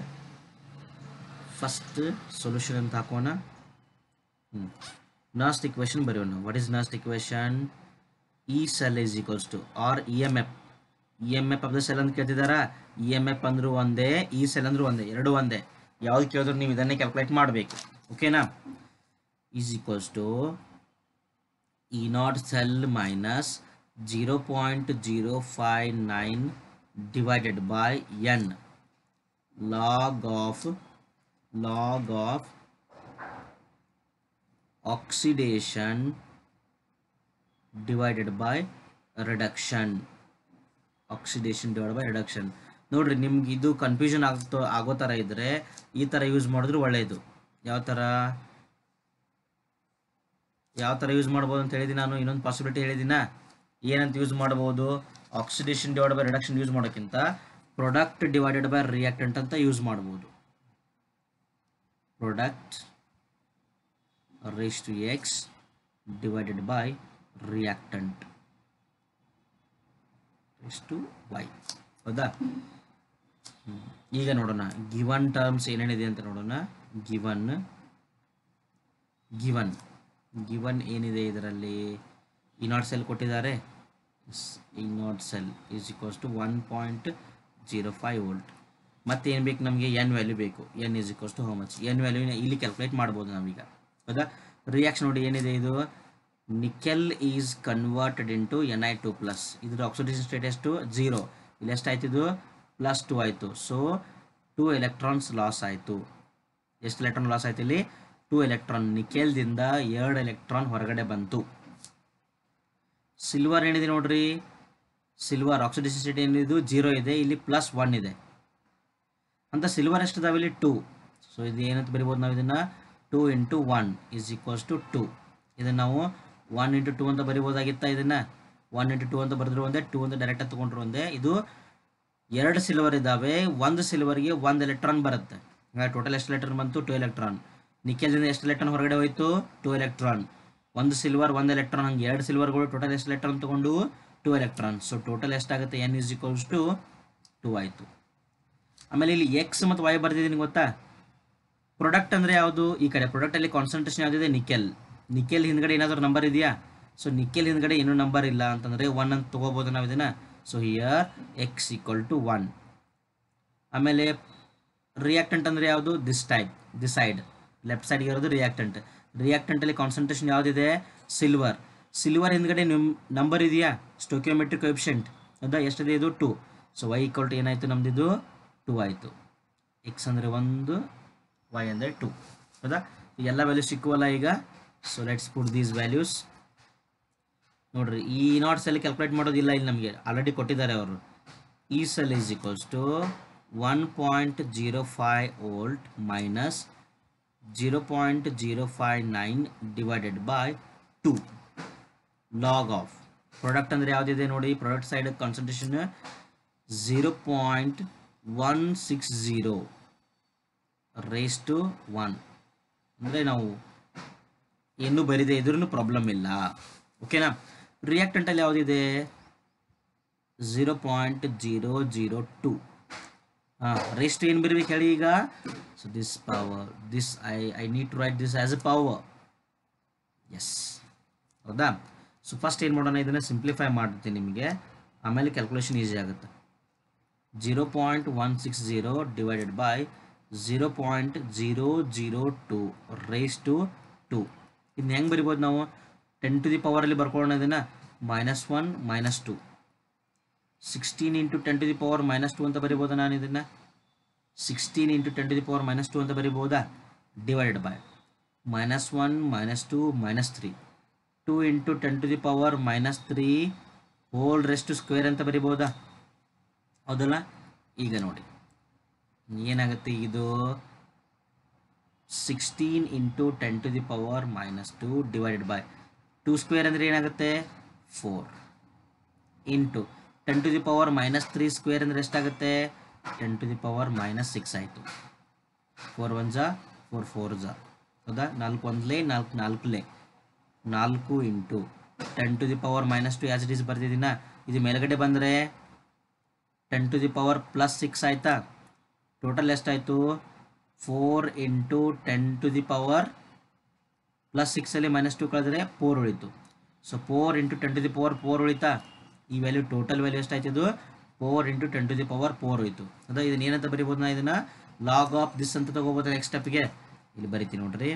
ಫಸ್ಟ್ ಸೊಲ್ಯೂಷನ್ ಅಂತ ಹಾಕೋಣ ಹ್ಞೂ ನಾಸ್ಟ್ ಇಕ್ವೇಶನ್ ಬರೆಯೋಣ what is Nernst equation E cell is equals to or E M F E M F of the cell ಅಂತ ಕೇಳ್ತಿದಾರಾ ಇ ಎಮ್ ಎಫ್ ಅಂದ್ರೂ ಒಂದೇ ಈ ಸೆಲ್ ಅಂದ್ರೂ ಒಂದೇ ಎರಡು ಒಂದೇ ಯಾವ್ದು ಕೇಳಿದ್ರು ನೀವು ಇದನ್ನೇ ಕ್ಯಾಲ್ಕುಲೇಟ್ ಮಾಡಬೇಕು ಓಕೆನಾ is equals to E naught cell minus zero point zero five nine divided by n log of log of oxidation divided by reduction oxidation divide by reduction ನೋಡ್ರಿ ನಿಮ್ಗೆ ಇದು ಕನ್ಫ್ಯೂಷನ್ ಆಗ್ತೋ ಆಗೋ ಥರ ಇದ್ದರೆ ಈ ಥರ ಯೂಸ್ ಮಾಡಿದ್ರೆ ಒಳ್ಳೆಯದು ಯಾವ ಥರ ಯಾವ ಥರ ಯೂಸ್ ಮಾಡ್ಬೋದು ಅಂತ ಹೇಳಿದ್ದೀನಿ ನಾನು ಇನ್ನೊಂದು ಪಾಸಿಬಿಲಿಟಿ ಹೇಳಿದ್ದೀನ ಏನಂತ ಯೂಸ್ ಮಾಡ್ಬೋದು oxidation divide by reduction use ಮಾಡೋಕ್ಕಿಂತ ಪ್ರೊಡಕ್ಟ್ ಡಿವೈಡೆಡ್ ಬೈ ರಿಯಾಕ್ಟೆಂಟ್ ಅಂತ ಯೂಸ್ ಮಾಡ್ಬೋದು product raise to x divided by reactant raise to y ಹೌದಾ ಹ್ಮ್. ಈಗ ನೋಡೋಣ ಗಿವನ್ ಟರ್ಮ್ಸ್ ಏನೇನಿದೆ ಅಂತ ನೋಡೋಣ ಗಿವನ್ ಗಿವನ್ ಗಿವನ್ ಏನಿದೆ ಇದರಲ್ಲಿ ಈ ನಾಟ್ ಸೆಲ್ ಕೊಟ್ಟಿದ್ದಾರೆ E naught cell is equals to one point zero five volt ಮತ್ತೇನು ಬೇಕು ನಮಗೆ ಎನ್ ವ್ಯಾಲ್ಯೂ ಬೇಕು n is equals to how much n ವ್ಯಾಲ್ಯೂನ ಇಲ್ಲಿ ಕ್ಯಾಲ್ಕುಲೇಟ್ ಮಾಡ್ಬೋದು ನಾವೀಗ ಹೌದಾ ರಿಯಾಕ್ಷನ್ ನೋಡಿ ಏನಿದೆ ಇದು nickel is converted into N I two plus ಇದ್ರ ಆಕ್ಸಿಡೇಷನ್ ಸ್ಟೇಟ್ ಎಷ್ಟು ಜೀರೋ ಇಲ್ಲಿ ಎಷ್ಟು ಆಯ್ತು ಇದು ಪ್ಲಸ್ ಟು ಆಯಿತು ಸೊ ಟು ಎಲೆಕ್ಟ್ರಾನ್ಸ್ ಲಾಸ್ ಆಯಿತು ಎಷ್ಟು ಎಲೆಕ್ಟ್ರಾನ್ ಲಾಸ್ ಆಯ್ತು ಇಲ್ಲಿ ಟು ಎಲೆಕ್ಟ್ರಾನ್ ನಿಕೆಲ್ದಿಂದ ಎರಡು ಎಲೆಕ್ಟ್ರಾನ್ ಹೊರಗಡೆ ಬಂತು ಸಿಲ್ವರ್ ಏನಿದೆ ನೋಡ್ರಿ ಸಿಲ್ವರ್ ಆಕ್ಸಿಡೇಷನ್ ಸ್ಟೇಟ್ ಏನಿದು ಜೀರೋ ಇದೆ ಇಲ್ಲಿ ಪ್ಲಸ್ ಒನ್ ಇದೆ ಅಂತ ಸಿಲ್ವರ್ ಎಷ್ಟು ಇದಾವೆ ಇಲ್ಲಿ ಟೂ ಸೊ ಇದು ಏನಂತ ಬರಿಬೋದು ನಾವು ಇದನ್ನು two into one is equals to two ಇದನ್ನು ನಾವು ಒನ್ ಇಂಟು ಟೂ ಅಂತ ಬರಿಬೋದಾಗಿತ್ತ ಇದನ್ನು ಒನ್ ಇಂಟು ಟೂ ಅಂತ ಬರೆದ್ರು ಒಂದೇ ಟೂ ಅಂತ ಡೈರೆಕ್ಟಾಗಿ ತೊಗೊಂಡ್ರು ಒಂದೇ ಇದು ಎರಡು ಸಿಲ್ವರ್ ಇದ್ದಾವೆ ಒಂದು ಸಿಲ್ವರ್ಗೆ ಒಂದು ಎಲೆಕ್ಟ್ರಾನ್ ಬರುತ್ತೆ ಹಾಗಾಗಿ ಟೋಟಲ್ ಎಷ್ಟು ಎಲೆಕ್ಟ್ರಾನ್ ಬಂತು ಟು ಎಲೆಕ್ಟ್ರಾನ್ ನಿಕೆಲ್ದಿಂದ ಎಷ್ಟು ಎಲೆಕ್ಟ್ರಾನ್ ಹೊರಗಡೆ ಹೋಯಿತು ಟು ಎಲೆಕ್ಟ್ರಾನ್ ಒಂದು ಸಿಲ್ವರ್ ಒಂದು ಎಲೆಕ್ಟ್ರಾನ್ ಹಂಗೆ ಎರಡು ಸಿಲ್ವರ್ಗಳು ಟೋಟಲ್ ಎಷ್ಟು ಎಲೆಕ್ಟ್ರಾನ್ ತೊಗೊಂಡು ಟು ಎಲೆಕ್ಟ್ರಾನ್ ಸೊ ಟೋಟಲ್ ಎಷ್ಟಾಗುತ್ತೆ n is equals to two ಆಯಿತು ಆಮೇಲೆ ಇಲ್ಲಿ ಎಕ್ಸ್ ಮತ್ತು ವೈ ಬರ್ದಿದ್ದೀನಿ ಗೊತ್ತಾ ಪ್ರಾಡಕ್ಟ್ ಅಂದರೆ ಯಾವುದು ಈ ಕಡೆ ಪ್ರಾಡಕ್ಟಲ್ಲಿ ಕಾನ್ಸಂಟ್ರೇಷನ್ ಯಾವುದಿದೆ ನಿಕೆಲ್ ನಿಕೆಲ್ ಹಿಂದ್ಗಡೆ ಏನಾದರೂ ನಂಬರ್ ಇದೆಯಾ ಸೊ ನಿಕೆಲ್ ಹಿಂದ್ಗಡೆ ಏನೂ ನಂಬರ್ ಇಲ್ಲ ಅಂತಂದರೆ ಒನ್ ಅಂತ ತೊಗೋಬೋದು ನಾವು ಇದನ್ನು so here x equal to one ಆಮೇಲೆ ರಿಯಾಕ್ಟೆಂಟ್ ಅಂದರೆ ಯಾವುದು this type this side left ಸೈಡ್ಗೆ ಇರೋದು ರಿಯಾಕ್ಟೆಂಟ್ ರಿಯಾಕ್ಟೆಂಟಲ್ಲಿ ಕಾನ್ಸಂಟ್ರೇಷನ್ ಯಾವುದಿದೆ ಸಿಲ್ವರ್ ಸಿಲ್ವರ್ ಹಿಂದ್ಗಡೆ ನಿಮ್ ನಂಬರ್ ಇದೆಯಾ ಸ್ಟೋಕಿಯೋಮೆಟ್ರಿಕ್ ವೆಬ್ಷೆಂಟ್ ಹೌದಾ ಎಷ್ಟಿದೆ ಇದು two so y equal to ಏನಾಯಿತು ನಮ್ಮದಿದು ಟು ಆಯಿತು ಎಕ್ಸ್ ಅಂದರೆ ಒಂದು ವೈ ಅಂದರೆ ಟು ಹೌದಾ ಈ ಎಲ್ಲ ವ್ಯಾಲ್ಯೂಸ್ ಸಿಕ್ಕುವಲ್ಲ ಈಗ so let's put these values ನೋಡ್ರಿ ಈ ನಾಟ್ ಸೆಲ್ ಕ್ಯಾಲ್ಕುಲೇಟ್ ಮಾಡೋದಿಲ್ಲ ಇಲ್ಲಿ ನಮಗೆ ಆಲ್ರೆಡಿ ಕೊಟ್ಟಿದ್ದಾರೆ ಅವರು E cell is equals to one point zero five volt minus zero point zero five nine divided by two log of product ಅಂದರೆ ಯಾವುದಿದೆ ನೋಡಿ product side concentration zero point one six zero raise to one ಅಂದರೆ ನಾವು ಏನು ಬರಿದೆ ಇದ್ರೂ problem ಇಲ್ಲ ಓಕೆನಾ ರಿಯಾಕ್ಟೆಂಟಲ್ಲಿ ಯಾವುದಿದೆ zero point zero zero two ಹಾಂ ರೇಸ್ಟ್ ಏನು ಬರಬೇಕು ಹೇಳಿ ಈಗ so this power this I I need to write this as a power yes ಹೌದಾ ಸೊ ಫಸ್ಟ್ ಏನು ಮಾಡೋಣ ಇದನ್ನು ಸಿಂಪ್ಲಿಫೈ ಮಾಡ್ತೀನಿ ನಿಮಗೆ ಆಮೇಲೆ ಕ್ಯಾಲ್ಕುಲೇಷನ್ ಈಸಿ ಆಗುತ್ತೆ zero point one six zero divided by zero point zero zero two raise to two ಇದನ್ನ ಹೆಂಗೆ ಬರಿಬೋದು ನಾವು ಟೆನ್ ಟು ದಿ ಪವರಲ್ಲಿ ಬರ್ಕೊಳ್ಳೋಣ ಇದನ್ನು minus one minus to sixteen into ten to the power minus two ಅಂತ ಬರಿಬೋದಾ ನಾನು ಇದನ್ನು sixteen into ten to the power minus two ಅಂತ ಬರಿಬೋದಾ divided by minus one minus two minus three two into ten to the power minus three whole raised square ಅಂತ ಬರಿಬೋದಾ ಹೌದಲ್ಲ ಈಗ ನೋಡಿ ಏನಾಗುತ್ತೆ ಇದು sixteen into ten to the power minus two divided by two square ಅಂದರೆ ಏನಾಗುತ್ತೆ four into ten to the power minus three square ಅಂದರೆ ಎಷ್ಟಾಗುತ್ತೆ ten to the power minus six ಆಯಿತು ಫೋರ್ ಒನ್ ಜಾ ಫೋರ್ ಫೋರ್ ಜಾ ಹೌದಾ ನಾಲ್ಕು ಒಂದ್ಲೇ ನಾಲ್ಕು ನಾಲ್ಕುಲೇ ನಾಲ್ಕು into ten to the power minus two as it is ಬರ್ತಿದ್ದೀನ ಇದು ಮೇಲ್ಗಡೆ ಬಂದರೆ ten to the power plus six ಆಯಿತಾ ಟೋಟಲ್ ಎಷ್ಟಾಯಿತು four into ten to the power plus ಸಿಕ್ಸಲ್ಲಿ ಮೈನಸ್ ಟು ಕಳೆದ್ರೆ ಫೋರ್ ಉಳಿತು so four into ten to the power four ಉಳಿತಾ ಈ ವ್ಯಾಲ್ಯೂ ಟೋಟಲ್ ವ್ಯಾಲ್ಯೂ ಎಷ್ಟಾಯ್ತು ಇದು four into ten to the power four ಹೋಯ್ತು ಅದ ಇದನ್ನ ಏನಂತ ಬರಿಬೋದು ನಾ ಇದನ್ನ ಲಾಗ್ ಆಫ್ ದಿಸ್ ಅಂತ ತಗೋಬೋದು ನೆಕ್ಸ್ಟ್ ಸ್ಟೆಪ್ಗೆ ಇಲ್ಲಿ ಬರಿತೀನಿ ನೋಡ್ರಿ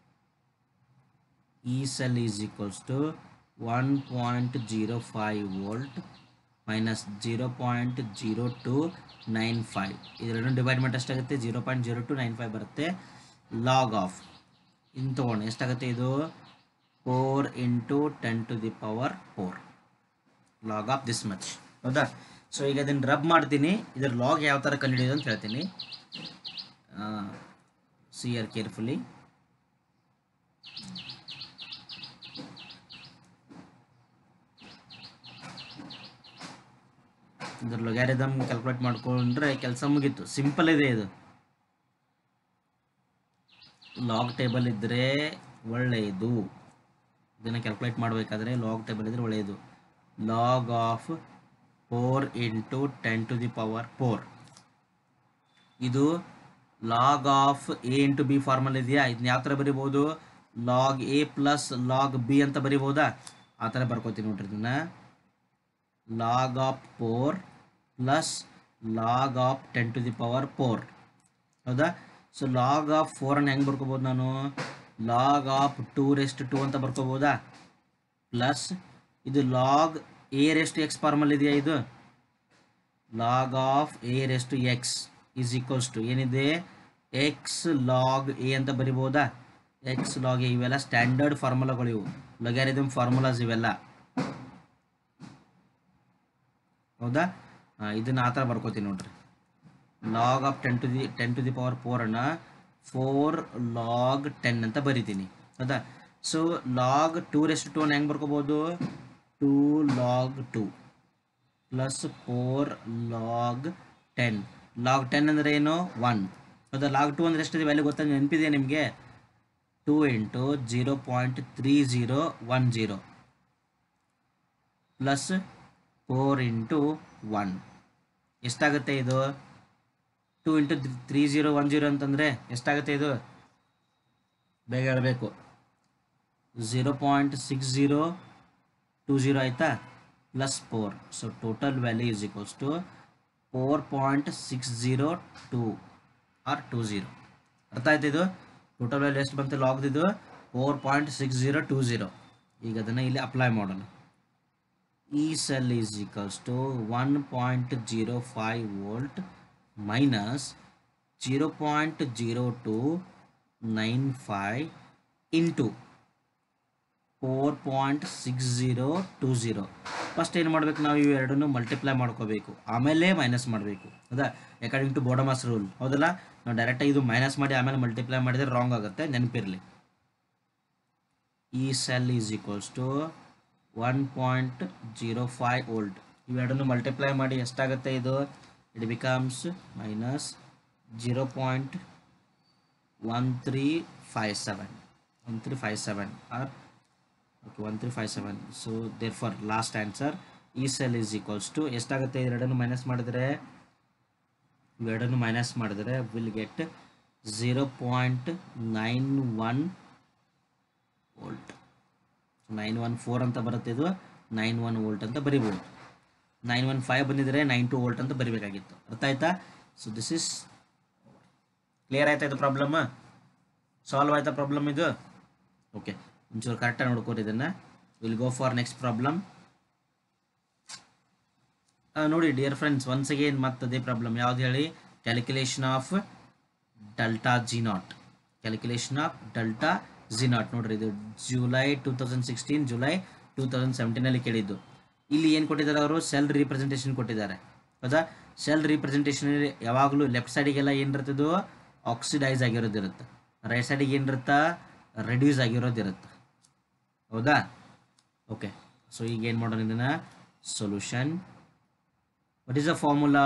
ಈ cell is equals to one point zero five volt minus zero point zero two nine five ಇದೆರಡು ಡಿವೈಡ್ ಮಾಡಿ ಎಷ್ಟಾಗುತ್ತೆ zero point zero two nine five ಬರುತ್ತೆ ಲಾಗ್ ಆಫ್ ಇನ್ನು ತೊಗೊಂಡು ಎಷ್ಟಾಗುತ್ತೆ ಇದು four into ten to the power four log of this much ಹೌದಾ so ಈಗ ಇದನ್ನು ರಬ್ ಮಾಡ್ತೀನಿ ಇದರ ಲಾಗ್ ಯಾವ ಥರ ಕಂಡುಹಿಡಿಯೋದು ಅಂತ ಹೇಳ್ತೀನಿ ಸಿ ಆರ್ ಕೇರ್ಫುಲಿ ಇದ್ರ ಲೊಗ್ಯಾರಿದಮ್ ಕ್ಯಾಲ್ಕುಲೇಟ್ ಮಾಡ್ಕೊಂಡ್ರೆ ಕೆಲಸ ಮುಗೀತು ಸಿಂಪಲ್ ಇದೆ ಇದು ಲಾಗ್ ಟೇಬಲ್ ಇದ್ದರೆ ಒಳ್ಳೆಯದು ಇದನ್ನು ಕ್ಯಾಲ್ಕುಲೇಟ್ ಮಾಡಬೇಕಾದ್ರೆ ಲಾಗ್ ಟೇಬಲ್ ಇದ್ದರೆ ಒಳ್ಳೆಯದು log of four into ten to the power four ಇದು log of A into B formula ಇದೆಯಾ ಇದನ್ನ ಯಾವ ಥರ ಬರಿಬೋದು log A plus log B ಅಂತ ಬರಿಬೋದಾ ಆ ಥರ ಬರ್ಕೋತೀನಿ ನೋಡ್ರಿ ಇದನ್ನ log of four plus log of ten to the power four ಹೌದಾ ಸೊ ಲಾಗ್ ಆಫ್ ಫೋರನ್ನು ಹೆಂಗೆ ಬರ್ಕೋಬೋದು ನಾನು log of two raised to ಅಂತ ಬರ್ಕೋಬೋದಾ ಪ್ಲಸ್ ಇದು log A raised X formal ಇದೆಯಾ ಇದು log of A raised X is equals to ಏನಿದೆ ಎಕ್ಸ್ ಲಾಗ್ ಎ ಅಂತ ಬರಿಬೋದಾ ಎಕ್ಸ್ ಲಾಗ್ ಎ ಇವೆಲ್ಲ ಸ್ಟ್ಯಾಂಡರ್ಡ್ ಫಾರ್ಮುಲಾಗಳು ಇವು ಲೊಗ್ಯಾರಿದಮ್ ಫಾರ್ಮುಲಾಸ್ ಇವೆಲ್ಲ ಹೌದಾ ಹಾಂ ಇದನ್ನ ಆ ಥರ ಬರ್ಕೋತೀನಿ ನೋಡ್ರಿ log of ten to the ten to the power ಫೋರನ್ನು ಫೋರ್ ಲಾಗ್ ಟೆನ್ ಅಂತ ಬರಿತೀನಿ ಹೌದಾ so log two raised to ಹೆಂಗೆ ಬರ್ಕೋಬೋದು two log two plus four log ten log ten ಅಂದರೆ ಏನು ಒನ್ ಹೌದಾ ಲಾಗ್ ಟು ಅಂದರೆ ಎಷ್ಟಿದೆ ವ್ಯಾಲ್ಯೂ ಗೊತ್ತಾ ನೆನಪಿದೆಯಾ ನಿಮಗೆ two into zero point three zero one zero plus four into one ಎಷ್ಟಾಗುತ್ತೆ ಇದು two into three zero one zero ಅಂತಂದರೆ ಎಷ್ಟಾಗುತ್ತೆ ಇದು ಬೇಗ ಹೇಳಬೇಕು zero point six zero two zero ಆಯಿತಾ plus four so total value is equals to four point six zero two or two zero ಅರ್ಥ ಆಯ್ತು ಇದು ಟೋಟಲ್ ವ್ಯಾಲ್ಯೂ ಎಷ್ಟು ಬಂತು ಲಾಗ್ದಿದ್ದು four point six zero two zero ಈಗ ಅದನ್ನು ಇಲ್ಲಿ ಅಪ್ಲೈ ಮಾಡೋಣ ಈ cell is equals to one point zero five volt minus zero point zero two nine five into four point six zero two zero first ಏನು ಮಾಡಬೇಕು ನಾವು ಇವು ಎರಡನ್ನೂ ಮಲ್ಟಿಪ್ಲೈ ಮಾಡ್ಕೋಬೇಕು ಆಮೇಲೆ ಮೈನಸ್ ಮಾಡಬೇಕು ಹೌದಾ ಅಕಾರ್ಡಿಂಗ್ ಟು ಬೋಡಮಾಸ್ ರೂಲ್ ಹೌದಲ್ಲ ನಾವು ಡೈರೆಕ್ಟಾಗಿ ಇದು ಮೈನಸ್ ಮಾಡಿ ಆಮೇಲೆ ಮಲ್ಟಿಪ್ಲೈ ಮಾಡಿದರೆ ರಾಂಗ್ ಆಗುತ್ತೆ ನೆನಪಿರಲಿ ಈ cell is equals to one point zero five volt ಇವೆರಡನ್ನು ಮಲ್ಟಿಪ್ಲೈ ಮಾಡಿ ಎಷ್ಟಾಗುತ್ತೆ ಇದು it becomes minus zero point one three five seven one three five seven or okay one three five seven so therefore last answer ಈ cell is equals to ಎಷ್ಟಾಗುತ್ತೆ ಎರಡನ್ನು minus ಮಾಡಿದರೆ ಇವೆರಡನ್ನು minus ಮಾಡಿದರೆ will get zero point nine one volt nine one four ಅಂತ ಬರುತ್ತೆ ಇದು nine one volt ಅಂತ ಬರಿಬೋದು ನೈನ್ ಒನ್ ಫೈವ್ ಬಂದಿದ್ರೆ ನೈನ್ ಟು ವೋಲ್ಟ್ ಅಂತ ಬರಿಬೇಕಾಗಿತ್ತು ಅರ್ಥ ಆಯ್ತಾ ಸೊ ದಿಸ್ ಇಸ್ ಕ್ಲಿಯರ್ ಆಯ್ತಾ ಇದು ಪ್ರಾಬ್ಲಮ್ ಸಾಲ್ವ್ ಆಯ್ತಾ ಪ್ರಾಬ್ಲಮ್ ಇದು ಓಕೆ ಒಂಚೂರು ಕರೆಕ್ಟಾಗಿ ನೋಡ್ಕೋರಿ ಇದನ್ನು will go for next problem ನೋಡಿ ಡಿಯರ್ ಫ್ರೆಂಡ್ಸ್ ಒನ್ಸ್ ಅಗೇನ್ ಮತ್ತೆ ಅದೇ ಪ್ರಾಬ್ಲಮ್ ಯಾವ್ದು ಹೇಳಿ calculation of delta G naught calculation of delta G naught ನೋಡ್ರಿ ಇದು July two thousand sixteen July two thousand ಸೆವೆಂಟೀನಲ್ಲಿ ಕೇಳಿದ್ದು ಇಲ್ಲಿ ಏನು ಕೊಟ್ಟಿದ್ದಾರೆ ಅವರು ಸೆಲ್ ರೀಪ್ರೆಸೆಂಟೇಷನ್ ಕೊಟ್ಟಿದ್ದಾರೆ ಹೌದಾ ಸೆಲ್ ರೀಪ್ರೆಸೆಂಟೇಷನ್ ಯಾವಾಗಲೂ ಲೆಫ್ಟ್ ಸೈಡಿಗೆಲ್ಲ ಏನಿರ್ತದೋ ಆಕ್ಸಿಡೈಸ್ ಆಗಿರೋದಿರುತ್ತೆ ರೈಟ್ ಸೈಡಿಗೆ ಏನಿರುತ್ತಾ ರೆಡ್ಯೂಸ್ ಆಗಿರೋದಿರುತ್ತೆ ಹೌದಾ ಓಕೆ ಸೊ ಈಗ ಏನು ಮಾಡೋಣ ಇದನ್ನು solution what is the formula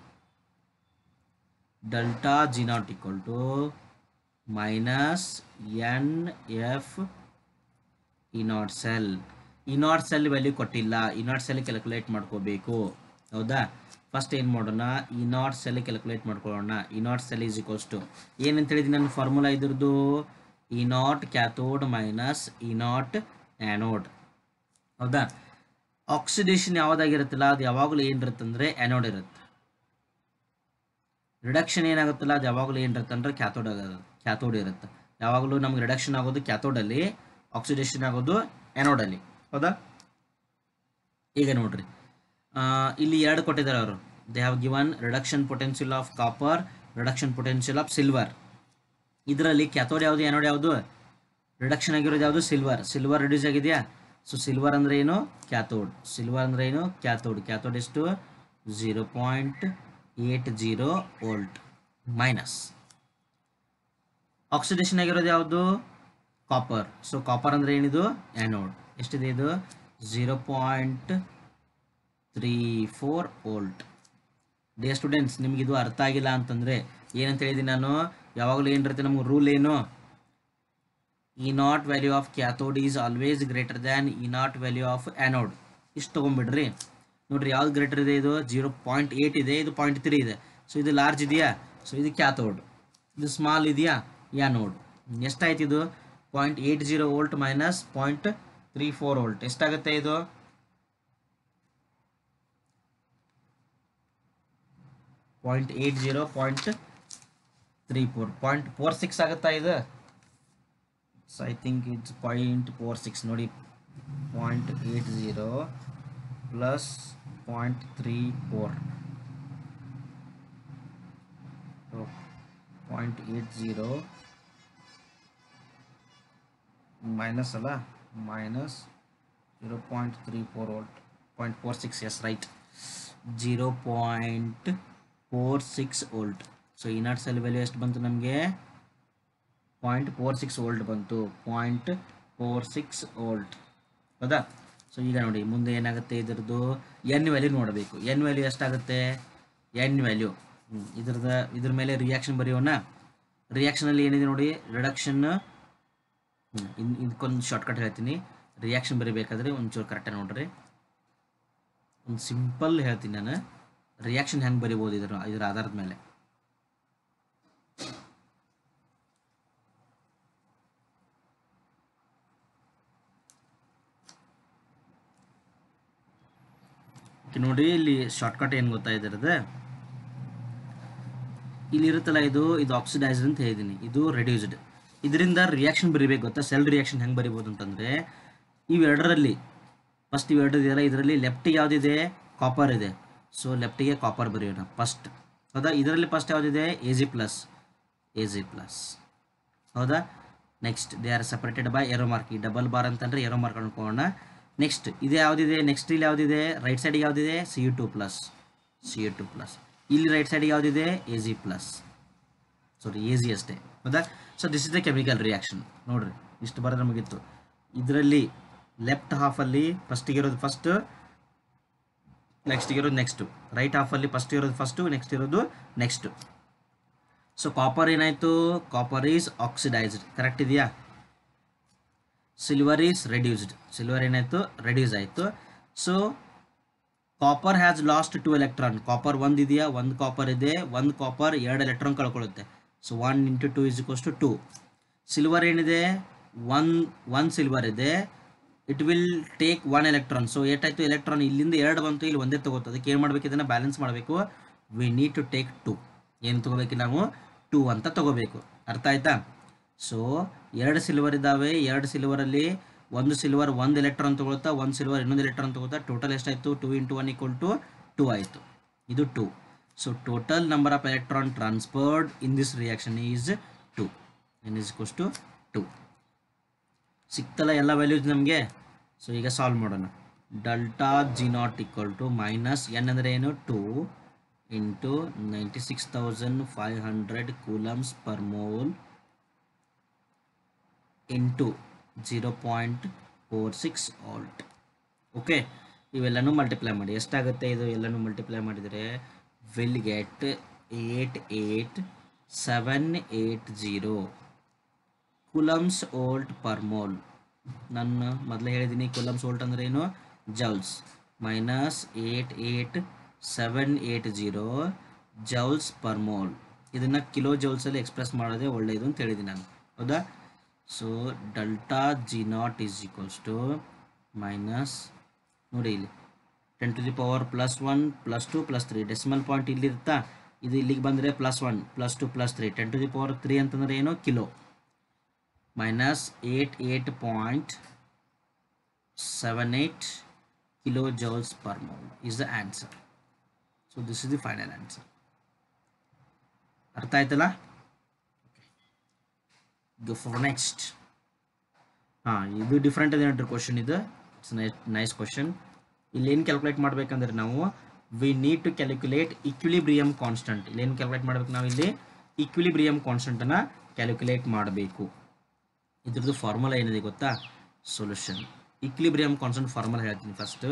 delta g naught equal to minus n f e naught cell e naught cell value ಕೊಟ್ಟಿಲ್ಲ e naught cell ಕ್ಯಾಲ್ಕುಲೇಟ್ ಮಾಡ್ಕೋಬೇಕು ಹೌದಾ ಫಸ್ಟ್ ಏನು ಮಾಡೋಣ ಇ ನಾಟ್ ಸೆಲ್ ಕ್ಯಾಲ್ಕುಲೇಟ್ ಮಾಡ್ಕೊಳ್ಳೋಣ E naught cell is equals to ಏನಂತ ಹೇಳಿದ್ದೀನಿ ನನ್ನ formula ಇದ್ರದ್ದು E naught cathode minus E naught anode ಹೌದಾ ಆಕ್ಸಿಡೇಷನ್ ಯಾವುದಾಗಿರುತ್ತಲ್ಲ ಅದು ಯಾವಾಗಲೂ ಏನಿರುತ್ತೆ ಅಂದರೆ ಆ್ಯನೋಡ್ ಇರುತ್ತೆ ರಿಡಕ್ಷನ್ ಏನಾಗುತ್ತಲ್ಲ ಅದು ಯಾವಾಗಲೂ ಏನಿರುತ್ತೆ ಅಂದರೆ ಕ್ಯಾಥೋಡ್ ಆಗೋದು ಕ್ಯಾಥೋಡ್ ಇರುತ್ತೆ ಯಾವಾಗಲೂ ನಮ್ಗೆ ರಿಡಕ್ಷನ್ ಆಗೋದು ಕ್ಯಾಥೋಡಲ್ಲಿ ಆಕ್ಸಿಡೇಷನ್ ಆಗೋದು ಆ್ಯನೋಡಲ್ಲಿ ಹೌದಾ ಈಗ ನೋಡ್ರಿ ಆ, ಇಲ್ಲಿ ಎರಡು ಕೊಟ್ಟಿದ್ದಾರೆ ಅವರು they have given reduction potential of copper reduction potential of silver ಇದರಲ್ಲಿ ಕ್ಯಾಥೋಡ್ ಯಾವುದು ಆ್ಯನೋಡ್ ಯಾವುದು ರಿಡಕ್ಷನ್ ಆಗಿರೋದು ಯಾವುದು ಸಿಲ್ವರ್ ಸಿಲ್ವರ್ ರಿಡ್ಯೂಸ್ ಆಗಿದೆಯಾ ಸೊ ಸಿಲ್ವರ್ ಅಂದರೆ ಏನು ಕ್ಯಾಥೋಡ್ ಸಿಲ್ವರ್ ಅಂದರೆ ಏನು ಕ್ಯಾಥೋಡ್ ಕ್ಯಾಥೋಡ್ ಎಷ್ಟು zero point eight zero volt minus oxidation ಆಗಿರೋದು ಯಾವುದು ಕಾಪರ್ ಸೊ ಕಾಪರ್ ಅಂದರೆ ಏನಿದು ಆ್ಯನೋಡ್ ಎಷ್ಟಿದೆ ಇದು zero point three four volt dear students ನಿಮ್ಗೆ ಇದು ಅರ್ಥ ಆಗಿಲ್ಲ ಅಂತಂದರೆ ಏನಂತ ಹೇಳಿದ್ದೀನಿ ನಾನು ಯಾವಾಗಲೂ ಏನಿರುತ್ತೆ ನಮ್ಗೆ ರೂಲ್ ಏನು E naught value of cathode is always greater than E naught value of anode ಇಷ್ಟು ತೊಗೊಂಬಿಡ್ರಿ ನೋಡ್ರಿ ಯಾವ್ದು ಗ್ರೇಟರ್ ಇದೆ ಇದು ಜೀರೋ ಪಾಯಿಂಟ್ ಏಯ್ಟ್ ಇದೆ ಇದು ಪಾಯಿಂಟ್ ತ್ರೀ ಇದೆ ಸೊ ಇದು ಲಾರ್ಜ್ ಇದೆಯಾ ಸೊ ಇದು ಕ್ಯಾಥೋಡ್ ಇದು ಸ್ಮಾಲ್ ಇದೆಯಾ ಯಾನೋಡ್ ಎಷ್ಟಾಯ್ತು ಇದು point eight zero volt minus point three four volt ಎಷ್ಟಾಗುತ್ತೆ ಇದು point eight zero point three four point four six ಆಗುತ್ತಾ ಇದು so I think it's point four six ನೋಡಿ point eight zero plus point three four point eight zero minus ಅಲ್ಲ minus zero point three four volt point four six yes right zero point four six volt so E naught cell value ಎಷ್ಟು ಬಂತು ನಮಗೆ point four six volt ಬಂತು point four six volt ಹೌದಾ so ಈಗ ನೋಡಿ ಮುಂದೆ ಏನಾಗುತ್ತೆ ಇದರದ್ದು ಎನ್ ವ್ಯಾಲ್ಯೂ ನೋಡಬೇಕು ಎನ್ ವ್ಯಾಲ್ಯೂ ಎಷ್ಟಾಗುತ್ತೆ ಎನ್ ವ್ಯಾಲ್ಯೂ ಇದ್ರದ ಇದ್ರ ಮೇಲೆ ರಿಯಾಕ್ಷನ್ ಬರೆಯೋಣ ರಿಯಾಕ್ಷನಲ್ಲಿ ಏನಿದೆ ನೋಡಿ ರಿಡಕ್ಷನ್ ಇನ್ ಇದಕ್ಕೊಂದು ಶಾರ್ಟ್ಕಟ್ ಹೇಳ್ತೀನಿ ರಿಯಾಕ್ಷನ್ ಬರೀಬೇಕಾದ್ರೆ ಒಂಚೂರು ಕರೆಕ್ಟಾಗಿ ನೋಡ್ರಿ ಒಂದು ಸಿಂಪಲ್ ಹೇಳ್ತೀನಿ ನಾನು ರಿಯಾಕ್ಷನ್ ಹೆಂಗೆ ಬರಿಬೋದು ಇದರ ಇದರ ಆಧಾರದ ಮೇಲೆ Okay, ನೋಡಿ ಇಲ್ಲಿ ಶಾರ್ಟ್ಕಟ್ ಏನು ಗೊತ್ತಾ ಇದರದ ಇಲ್ಲಿ ಇರುತ್ತಲ್ಲ ಇದು ಇದು ಆಕ್ಸಿಡೈಸ್ಡ್ ಅಂತ ಹೇಳಿದ್ದೀನಿ ಇದು ರೆಡ್ಯೂಸ್ಡ್ ಇದರಿಂದ ರಿಯಾಕ್ಷನ್ ಬರಿಬೇಕು ಗೊತ್ತಾ ಸೆಲ್ ರಿಯಾಕ್ಷನ್ ಹೆಂಗೆ ಬರಿಬೋದು ಅಂತಂದರೆ ಇವೆರಡರಲ್ಲಿ ಫಸ್ಟ್ ಇವೆರಡು ಇದೆಯಲ್ಲ ಇದರಲ್ಲಿ ಲೆಫ್ಟಿಗೆ ಯಾವುದಿದೆ ಕಾಪರ್ ಇದೆ ಸೊ ಲೆಫ್ಟಿಗೆ ಕಾಪರ್ ಬರೆಯೋಣ ಫಸ್ಟ್ ಹೌದಾ ಇದರಲ್ಲಿ ಫಸ್ಟ್ ಯಾವುದಿದೆ A G plus A G plus ಹೌದಾ next they are separated by arrow mark ಈ ಡಬಲ್ ಬಾರ್ ಅಂತಂದರೆ ಎರೋ ಮಾರ್ಕ್ ಅನ್ಕೊಳ್ಳೋಣ ನೆಕ್ಸ್ಟ್ ಇದು ಯಾವುದಿದೆ ನೆಕ್ಸ್ಟ್ ಇಲ್ಲಿ ಯಾವುದಿದೆ ರೈಟ್ ಸೈಡಿಗೆ ಯಾವುದಿದೆ C U two plus C U two plus ಇಲ್ಲಿ ರೈಟ್ ಸೈಡಿಗೆ ಯಾವುದಿದೆ A G plus sorry A G ಅಷ್ಟೇ ಹೌದಾ so this is the chemical reaction ನೋಡ್ರಿ ಇಷ್ಟು ಬರೋದು ಮುಗೀತು ಇದರಲ್ಲಿ ಲೆಫ್ಟ್ ಹಾಫಲ್ಲಿ ಫಸ್ಟಿಗೆ ಇರೋದು ಫಸ್ಟ್ ನೆಕ್ಸ್ಟಿಗೆ ಇರೋದು ನೆಕ್ಸ್ಟು ರೈಟ್ ಹಾಫಲ್ಲಿ ಫಸ್ಟ್ ಇರೋದು ಫಸ್ಟು ನೆಕ್ಸ್ಟ್ ಇರೋದು ನೆಕ್ಸ್ಟು ಸೊ ಕಾಪರ್ ಏನಾಯಿತು ಕಾಪರ್ ಈಸ್ ಆಕ್ಸಿಡೈಸ್ಡ್ ಕರೆಕ್ಟ್ ಇದೆಯಾ ಸಿಲ್ವರ್ ಈಸ್ ರೆಡ್ಯೂಸ್ಡ್ ಸಿಲ್ವರ್ ಏನಾಯಿತು ರೆಡ್ಯೂಸ್ ಆಯಿತು so copper has lost two electron copper ಒಂದು ಇದೆಯಾ ಒಂದು ಕಾಪರ್ ಇದೆ ಒಂದು ಕಾಪರ್ ಎರಡು ಎಲೆಕ್ಟ್ರಾನ್ ಕಳ್ಕೊಳ್ಳುತ್ತೆ so one into two is equals to two silver ಏನಿದೆ ಒನ್ ಒನ್ ಸಿಲ್ವರ್ ಇದೆ it will take one electron so ಏಟಾಯ್ತು ಎಲೆಕ್ಟ್ರಾನ್ ಇಲ್ಲಿಂದ ಎರಡು ಬಂತು ಇಲ್ಲಿ ಒಂದೇ ತಗೋತು ಅದಕ್ಕೆ ಏನು ಮಾಡಬೇಕು ಇದನ್ನು ಬ್ಯಾಲೆನ್ಸ್ ಮಾಡಬೇಕು we need to take two ಏನು ತಗೋಬೇಕು ನಾವು ಟು ಅಂತ ತಗೋಬೇಕು ಅರ್ಥ ಆಯ್ತಾ ಸೊ ಎರಡು ಸಿಲ್ವರ್ ಇದ್ದಾವೆ ಎರಡು ಸಿಲ್ವರಲ್ಲಿ ಒಂದು ಸಿಲ್ವರ್ ಒಂದು ಎಲೆಕ್ಟ್ರಾನ್ ತಗೊಳ್ತಾ ಒಂದು ಸಿಲ್ವರ್ ಇನ್ನೊಂದು ಎಲೆಕ್ಟ್ರಾನ್ ತಗೋತಾ ಟೋಟಲ್ ಎಷ್ಟಾಯಿತು two into one equal to two ಆಯಿತು ಇದು two so total number of electron transferred in this reaction is two n is equals to two ಸಿಕ್ತಲ್ಲ ಎಲ್ಲ ವ್ಯಾಲ್ಯೂಸ್ ನಮಗೆ ಸೊ ಈಗ ಸಾಲ್ವ್ ಮಾಡೋಣ delta G naught equal to minus n ಅಂದರೆ ಏನು two into ninety six thousand five hundred coulombs per mole into zero point four six volt okay ಇವೆಲ್ಲನೂ multiply ಮಾಡಿ ಎಷ್ಟಾಗುತ್ತೆ ಇದು ಎಲ್ಲನೂ ಮಲ್ಟಿಪ್ಲೈ ಮಾಡಿದರೆ will get eight eight seven eight zero coulombs volt per mole ನಾನು ಮೊದಲೇ ಹೇಳಿದ್ದೀನಿ ಕುಲಮ್ಸ್ ಓಲ್ಟ್ ಅಂದ್ರೆ ಏನು joules minus eight eight seven eight zero joules per mole ಇದನ್ನು ಕಿಲೋ ಜೌಲ್ಸಲ್ಲಿ ಎಕ್ಸ್ಪ್ರೆಸ್ ಮಾಡೋದೇ ಒಳ್ಳೆಯದು ಅಂತ ಹೇಳಿದ್ದೀನಿ ನಾನು ಹೌದಾ so delta G naught is equals to minus ನೋಡಿ ಇಲ್ಲಿ ten to the power plus one plus two plus three decimal point ಇಲ್ಲಿರುತ್ತಾ ಇದು ಇಲ್ಲಿಗೆ ಬಂದರೆ plus one plus two plus three ten to the power three ಅಂತಂದರೆ ಏನು kilo minus 88.78 kilojoules per mole is the answer. So this is the final answer. ಅರ್ಥ ಆಯ್ತಲ್ಲ ಗೋ for next ಹಾಂ ಇದು ಡಿಫ್ರೆಂಟ್ ಇದೆ ನೋಡ್ರಿ ಕ್ವಶನ್ ಇದು ಇಟ್ಸ್ ನೈಸ್ ಕ್ವಶನ್ ಇಲ್ಲಿ ಏನು ಕ್ಯಾಲ್ಕುಲೇಟ್ ಮಾಡ್ಬೇಕಂದ್ರೆ ನಾವು we need to calculate equilibrium constant ಇಲ್ಲಿ ಏನು ಕ್ಯಾಲ್ಕುಲೇಟ್ ಮಾಡ್ಬೇಕು ನಾವು ಇಲ್ಲಿ ಇಕ್ವಿಲಿಬ್ರಿಯಮ್ ಕಾನ್ಸ್ಟಂಟನ್ನು ಕ್ಯಾಲ್ಕುಲೇಟ್ ಮಾಡಬೇಕು ಇದ್ರದ್ದು ಫಾರ್ಮುಲಾ ಏನಿದೆ ಗೊತ್ತಾ ಸೊಲ್ಯೂಷನ್ ಇಕ್ಲಿಬ್ರಿಯಮ್ ಕಾನ್ಸ್ಟಂಟ್ ಫಾರ್ಮುಲಾ ಹೇಳ್ತೀನಿ first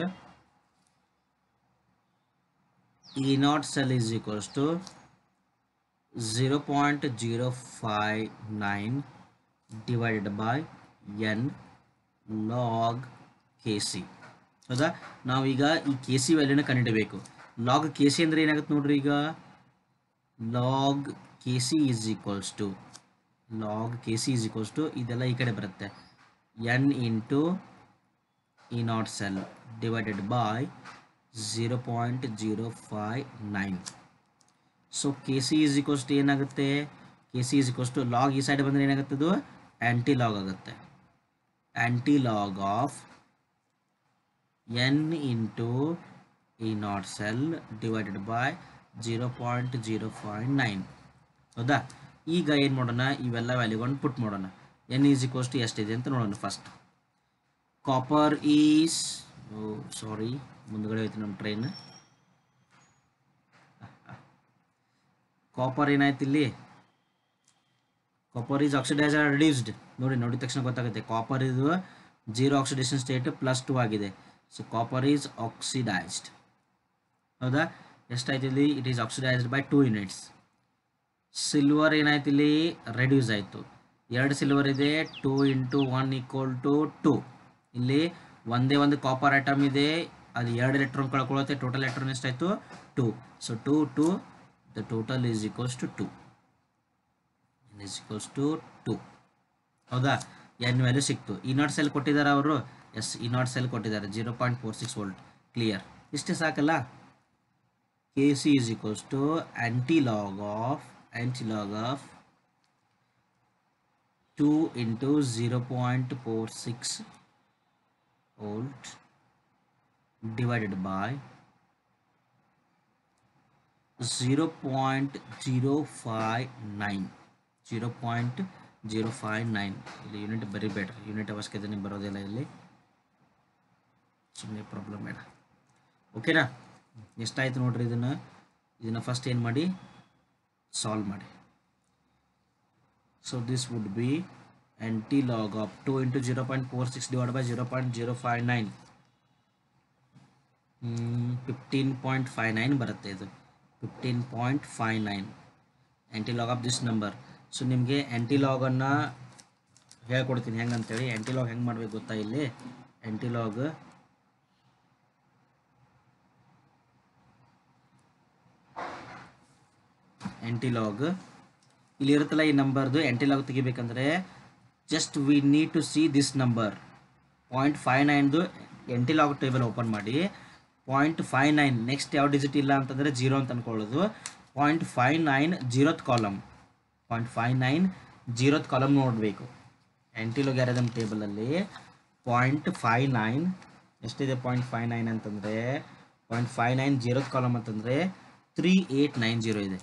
E naught cell is equals to zero point zero five nine divided by n log K C ಹೌದಾ ನಾವೀಗ ಈ ಕೆ ಸಿ ವ್ಯಾಲ್ಯೂನ ಕಂಡುಹಿಡಬೇಕು ಲಾಗ್ ಕೆ ಸಿ ಅಂದರೆ ಏನಾಗುತ್ತೆ ನೋಡ್ರಿ ಈಗ log K C is equals to log K C is equals to ಇದೆಲ್ಲ ಈ ಕಡೆ ಬರುತ್ತೆ n into E naught cell divided by zero point zero five nine so K C is equals to ಏನಾಗುತ್ತೆ K C is equals to log ಈ side ಬಂದರೆ ಏನಾಗುತ್ತೆ ಅದು antilog ಆಗುತ್ತೆ antilog of n into E naught cell divided by zero point zero five nine ಹೌದಾ ಈಗ ಏನು ಮಾಡೋಣ ಇವೆಲ್ಲ ವ್ಯಾಲ್ಯೂಗಳನ್ನು ಪುಟ್ ಮಾಡೋಣ ಎನ್ ಈಸ್ ಈಕ್ವಲ್ಸ್ ಟು ಎಷ್ಟಿದೆ ಅಂತ ನೋಡೋಣ ಫಸ್ಟ್ ಕಾಪರ್ ಈಸ್ ಸಾರಿ ಮುಂದ್ಗಡೆ ಹೋಯ್ತು ನಮ್ಮ ಟ್ರೈನ್ ಕಾಪರ್ ಏನಾಯ್ತು ಇಲ್ಲಿ ಕಾಪರ್ ಈಸ್ ಆಕ್ಸಿಡೈಸ್ ರಿಡ್ಯೂಸ್ಡ್ ನೋಡಿ ನೋಡಿದ ತಕ್ಷಣ ಗೊತ್ತಾಗುತ್ತೆ ಕಾಪರ್ ಇದು zero oxidation state plus two ಆಗಿದೆ ಸೊ ಕಾಪರ್ ಈಸ್ ಆಕ್ಸಿಡೈಸ್ಡ್ ಹೌದಾ ಎಷ್ಟಾಯ್ತು ಇಲ್ಲಿ it is oxidised by two units silver ಏನಾಯ್ತು ಇಲ್ಲಿ ರೆಡ್ಯೂಸ್ ಆಯಿತು ಎರಡು ಸಿಲ್ವರ್ ಇದೆ two into one equal to two ಇಲ್ಲಿ ಒಂದೇ ಒಂದು ಕಾಪರ್ ಐಟಮ್ ಇದೆ ಅದು ಎರಡು ಎಲೆಕ್ಟ್ರಾನ್ ಕಳ್ಕೊಳ್ಳುತ್ತೆ ಟೋಟಲ್ ಎಲೆಕ್ಟ್ರಾನ್ ಎಷ್ಟಾಯಿತು two so two to the total is equals to two is equals to two ಹೌದಾ ಎನ್ ವ್ಯಾಲ್ಯೂ ಸಿಕ್ತು ಈ ನಾಟ್ ಸೆಲ್ ಕೊಟ್ಟಿದ್ದಾರೆ ಅವರು ಎಸ್ ಈ ನಾಟ್ ಸೆಲ್ ಕೊಟ್ಟಿದ್ದಾರೆ zero point four six volt clear ಇಷ್ಟೇ ಸಾಕಲ್ಲ K C is equals to antilog of antilog of two into zero point four six volt divided by zero point zero five nine zero point zero five nine ಇಲ್ಲಿ unit ಬರಿಬೇಡ್ರಿ unit ಅವಶ್ಯಕತೆ ನಿಮ್ಗೆ ಬರೋದಿಲ್ಲ ಇಲ್ಲಿ ಸುಮ್ಮನೆ problem ಬೇಡ ಓಕೆನಾ ಎಷ್ಟಾಯ್ತು ನೋಡ್ರಿ ಇದನ್ನು ಇದನ್ನು ಫಸ್ಟ್ ಏನು ಮಾಡಿ ಸಾಲ್ವ್ ಮಾಡಿ so this would be antilog of two into zero point four six divide by zero point zero five nine fifteen point five nine ಬರುತ್ತೆ ಇದು fifteen point five nine antilog of this number so ನಿಮಗೆ ಆ್ಯಂಟಿ ಲಾಗನ್ನು ಹೇಳ್ಕೊಡ್ತೀನಿ ಹೆಂಗೆ ಅಂತೇಳಿ ಆ್ಯಂಟಿ log ಹೆಂಗೆ ಮಾಡ್ಬೇಕು ಗೊತ್ತಾ ಇಲ್ಲಿ ಆ್ಯಂಟಿ ಲಾಗ್ ಆ್ಯಂಟಿ ಲಾಗ್ ಇಲ್ಲಿ ಇರುತ್ತಲ್ಲ ಈ ನಂಬರ್ದು ಆ್ಯಂಟಿ ಲಾಗ್ ತೆಗಿಬೇಕಂದ್ರೆ just we need to see this number point five ನೈನ್ದು ಆ್ಯಂಟಿ ಲಾಗ್ ಟೇಬಲ್ ಓಪನ್ ಮಾಡಿ ಪಾಯಿಂಟ್ ಫೈವ್ ನೈನ್ ನೆಕ್ಸ್ಟ್ ಯಾವ ಡಿಜಿಟ್ ಇಲ್ಲ ಅಂತಂದರೆ ಜೀರೋ ಅಂತ ಅನ್ಕೊಳ್ಳೋದು point five nine zeroth column point five nine zeroth column ನೋಡಬೇಕು antilogarithm ಟೇಬಲಲ್ಲಿ point five nine ಎಷ್ಟಿದೆ ಪಾಯಿಂಟ್ ಫೈವ್ ನೈನ್ ಅಂತಂದರೆ point five nine zeroth column ಅಂತಂದರೆ ತ್ರೀ ಏಯ್ಟ್ ನೈನ್ ಜೀರೋ ಇದೆ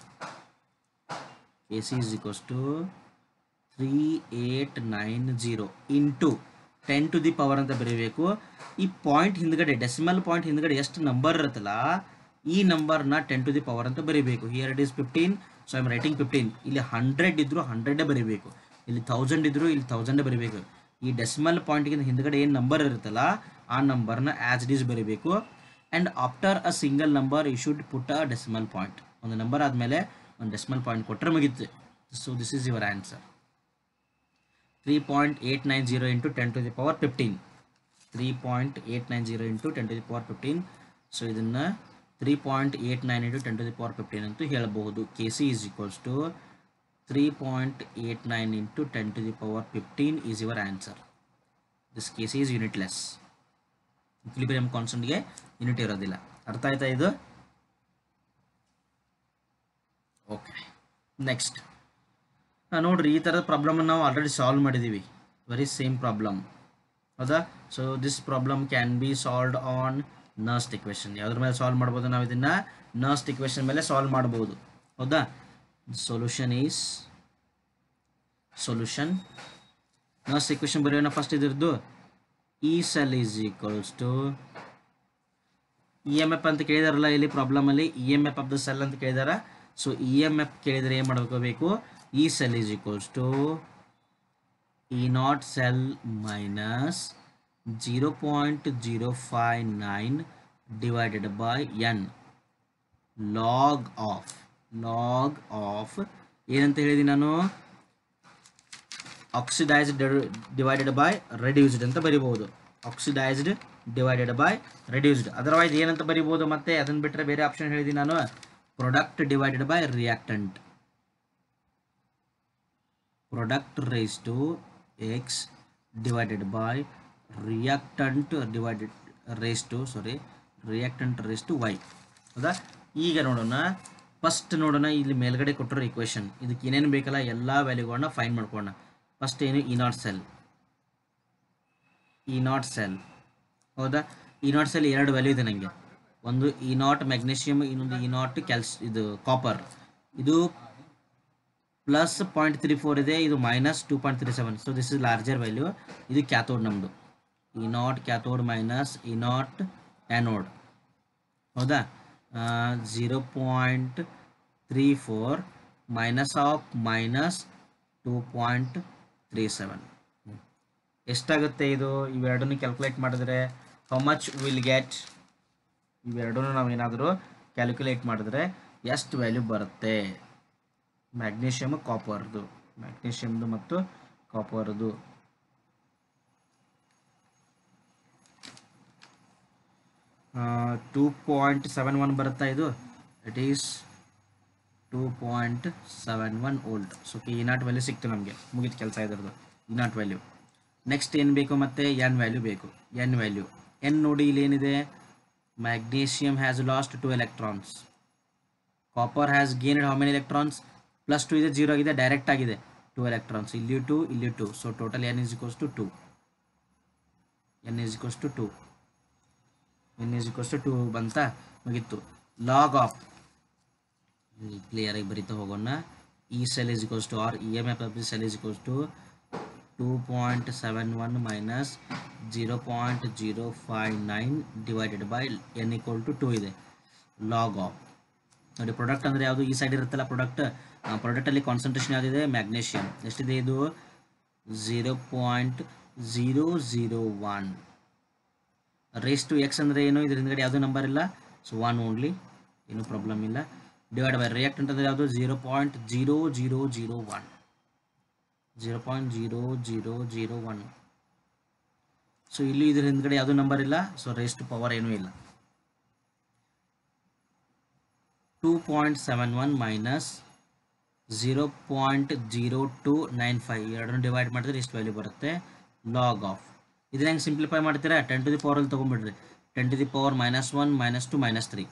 A C is equals to three eight nine zero into ten to the power ಅಂತ ಬರೀಬೇಕು ಈ point ಹಿಂದ್ಗಡೆ decimal point ಹಿಂದ್ಗಡೆ ಎಷ್ಟು ನಂಬರ್ ಇರುತ್ತಲ್ಲ ಈ ನಂಬರ್ನ ಟೆನ್ ಟು ದಿ ಪವರ್ ಅಂತ ಬರೀಬೇಕು here it is fifteen so I'm writing fifteen ಇಲ್ಲಿ ಹಂಡ್ರೆಡ್ ಇದ್ದರೂ ಹಂಡ್ರೆಡೇ ಬರೀಬೇಕು ಇಲ್ಲಿ ಥೌಸಂಡ್ ಇದ್ದರೂ ಇಲ್ಲಿ ಥೌಸಂಡೇ ಬರೀಬೇಕು ಈ ಡೆಸಿಮಲ್ ಪಾಯಿಂಟ್ಗಿಂತ ಹಿಂದ್ಗಡೆ ಏನು ನಂಬರ್ ಇರುತ್ತಲ್ಲ ಆ ನಂಬರ್ನ ಆ್ಯಸ್ ಇಟ್ ಈಸ್ ಬರೀಬೇಕು and after a single number you should put a decimal point ಒಂದು ನಂಬರ್ ಆದಮೇಲೆ ಒಂದು ಡೆಸಿಮಲ್ ಪಾಯಿಂಟ್ ಕೊಟ್ಟರೆ ಮುಗೀತು so this is your answer three point eight nine zero into ten to the power fifteen three point eight nine zero into ten to the power fifteen so ಇದನ್ನು three point eight nine into ten to the power fifteen ಅಂತೂ ಹೇಳಬಹುದು K C is equals to three point eight nine into ten to the power fifteen is your answer this K C is unitless equilibrium ಕಾನ್ಸ್ಟೆಂಟ್ಗೆ unit ಇರೋದಿಲ್ಲ ಅರ್ಥ ಆಯ್ತಾ ಇದು okay next ನೋಡ್ರಿ ಈ ಥರದ ಪ್ರಾಬ್ಲಮ್ ನಾವು ಆಲ್ರೆಡಿ ಸಾಲ್ವ್ ಮಾಡಿದ್ದೀವಿ ವೆರಿ ಸೇಮ್ ಪ್ರಾಬ್ಲಮ್ ಹೌದಾ so this problem can be solved on Nernst equation ಯಾವ್ದ್ರ ಮೇಲೆ ಸಾಲ್ವ್ ಮಾಡ್ಬೋದು ನಾವು ಇದನ್ನು ನರ್ಸ್ಟ್ ಇಕ್ವೇಶನ್ ಮೇಲೆ ಸಾಲ್ವ್ ಮಾಡ್ಬೋದು ಹೌದಾ solution is solution Nernst equation ಬರೆಯೋಣ ಫಸ್ಟ್ ಇದ್ರದ್ದು E cell is equals to E M F ಅಂತ ಕೇಳಿದಾರಲ್ಲ ಇಲ್ಲಿ ಪ್ರಾಬ್ಲಮಲ್ಲಿ E M F of the cell ಅಂತ ಕೇಳಿದಾರ ಸೊ ಇ ಎಮ್ ಎಫ್ ಕೇಳಿದರೆ ಏನು ಮಾಡ್ಕೋಬೇಕು E cell is equals to E naught cell minus zero point zero five nine divided by n log of log of ಏನಂತ ಹೇಳಿದೆ ನಾನು oxidised divided by reduced ಅಂತ ಬರಿಬಹುದು oxidised divided by reduced otherwise ಏನಂತ ಬರಿಬೋದು ಮತ್ತೆ ಅದನ್ನು ಬಿಟ್ಟರೆ ಬೇರೆ ಆಪ್ಷನ್ ಹೇಳಿದ್ದೀನಿ ನಾನು product divided by reactant product raised to x divided by reactant divided raised to sorry reactant raised to y ಹೌದಾ ಈಗ ನೋಡೋಣ ಫಸ್ಟ್ ನೋಡೋಣ ಇಲ್ಲಿ ಮೇಲ್ಗಡೆ ಕೊಟ್ಟಿರೋ ಇಕ್ವೇಶನ್ ಇದಕ್ಕೆ ಏನೇನು ಬೇಕಲ್ಲ ಎಲ್ಲ ವ್ಯಾಲ್ಯೂಗಳನ್ನ ಫೈನ್ ಮಾಡ್ಕೊಳ್ಳೋಣ ಫಸ್ಟ್ ಏನು E naught cell E naught cell ಹೌದಾ ಈ ನಾಟ್ಸಲ್ಲಿ ಎರಡು ವ್ಯಾಲ್ಯೂ ಇದೆ ನನಗೆ ಒಂದು ಈ ನಾಟ್ ಮ್ಯಾಗ್ನೀಷಿಯಮ್ ಇನ್ನೊಂದು ಈ ನಾಟ್ ಕ್ಯಾಲ್ಸ್ ಇದು ಕಾಪರ್ ಇದು ಪ್ಲಸ್ ಪಾಯಿಂಟ್ ತ್ರೀ ಫೋರ್ ಇದೆ ಇದು minus two point three seven so this is larger value ಇದು ಕ್ಯಾಥೋಡ್ ನಮ್ಮದು E naught cathode minus E naught anode ಹೌದಾ zero point three four minus of minus two point three seven ಎಷ್ಟಾಗುತ್ತೆ ಇದು ಇವೆರಡನ್ನು calculate ಮಾಡಿದ್ರೆ how much will get ಇವೆರಡನ್ನು ನಾವು ಏನಾದರೂ ಕ್ಯಾಲ್ಕುಲೇಟ್ ಮಾಡಿದ್ರೆ ಎಷ್ಟು ವ್ಯಾಲ್ಯೂ ಬರುತ್ತೆ ಮ್ಯಾಗ್ನೀಷಿಯಮ್ ಕಾಪರ್ದು ಮ್ಯಾಗ್ನೀಷಿಯಮ್ದು ಮತ್ತು ಕಾಪರ್ದು ಟೂ ಪಾಯಿಂಟ್ ಸೆವೆನ್ ಒನ್ ಬರುತ್ತಾ ಇದು it is two point seven one volt so E naught value ಸಿಕ್ತು ನಮಗೆ ಮುಗಿತು ಕೆಲಸ ಇದ್ರದ್ದು ಈ ನಾಟ್ ವ್ಯಾಲ್ಯೂ ನೆಕ್ಸ್ಟ್ ಏನು ಬೇಕು ಮತ್ತು ಎನ್ ವ್ಯಾಲ್ಯೂ ಬೇಕು ಎನ್ ವ್ಯಾಲ್ಯೂ ಎನ್ ನೋಡಿ ಇಲ್ಲಿ ಏನಿದೆ magnesium has lost two electrons copper has gained how many electrons plus two ಇದೆ ಜೀರೋ ಆಗಿದೆ ಡೈರೆಕ್ಟ್ ಆಗಿದೆ ಟು ಎಲೆಕ್ಟ್ರಾನ್ಸ್ ಇಲ್ಲಿ ಟು ಇಲ್ಲಿ two so total n is equals to two n is equals to two n is equals to two ಬಂತ ಮುಗೀತು log of ಕ್ಲಿಯರಾಗಿ ಬರೀತಾ ಹೋಗೋಣ E cell is equals to or E M F the cell is equals to two point seven one minus zero point zero five nine divided by n equal to two ಇದೆ log of ನೋಡಿ product ಅಂದರೆ ಯಾವುದು ಈ side ಇರುತ್ತಲ್ಲ product ಪ್ರಾಡಕ್ಟಲ್ಲಿ concentration ಯಾವುದಿದೆ magnesium ಎಷ್ಟಿದೆ ಇದು zero point zero zero one raise to x ಅಂದರೆ ಏನು ಇದ್ರ ಹಿಂದ್ಗಡೆ ಯಾವುದೂ ನಂಬರ್ ಇಲ್ಲ ಸೊ ಒನ್ ಓನ್ಲಿ ಏನೂ ಪ್ರಾಬ್ಲಮ್ ಇಲ್ಲ ಡಿವೈಡ್ ಬೈ ರಿಯಾಕ್ಟೆಂಟ್ ಅಂದರೆ ಯಾವುದು zero point zero zero zero one zero point zero zero zero one so ಇಲ್ಲಿ ಇದ್ರ ಹಿಂದ್ಗಡೆ ಯಾವುದೂ ನಂಬರ್ ಇಲ್ಲ ಸೊ ರೇಸ್ ಟು ಪವರ್ ಏನೂ ಇಲ್ಲ two point seven one minus zero point zero two nine five ಎರಡನ್ನು ಡಿವೈಡ್ ಮಾಡಿದ್ರೆ ಇಷ್ಟು ವ್ಯಾಲ್ಯೂ ಬರುತ್ತೆ ಲಾಗ್ ಆಫ್ ಇದನ್ನ ಹೆಂಗೆ ಸಿಂಪ್ಲಿಫೈ ಮಾಡ್ತೀರಾ ಟೆನ್ ಟು ದಿ ಪವರಲ್ಲಿ ತೊಗೊಂಬಿಡ್ರಿ ten to the power minus one minus two minus three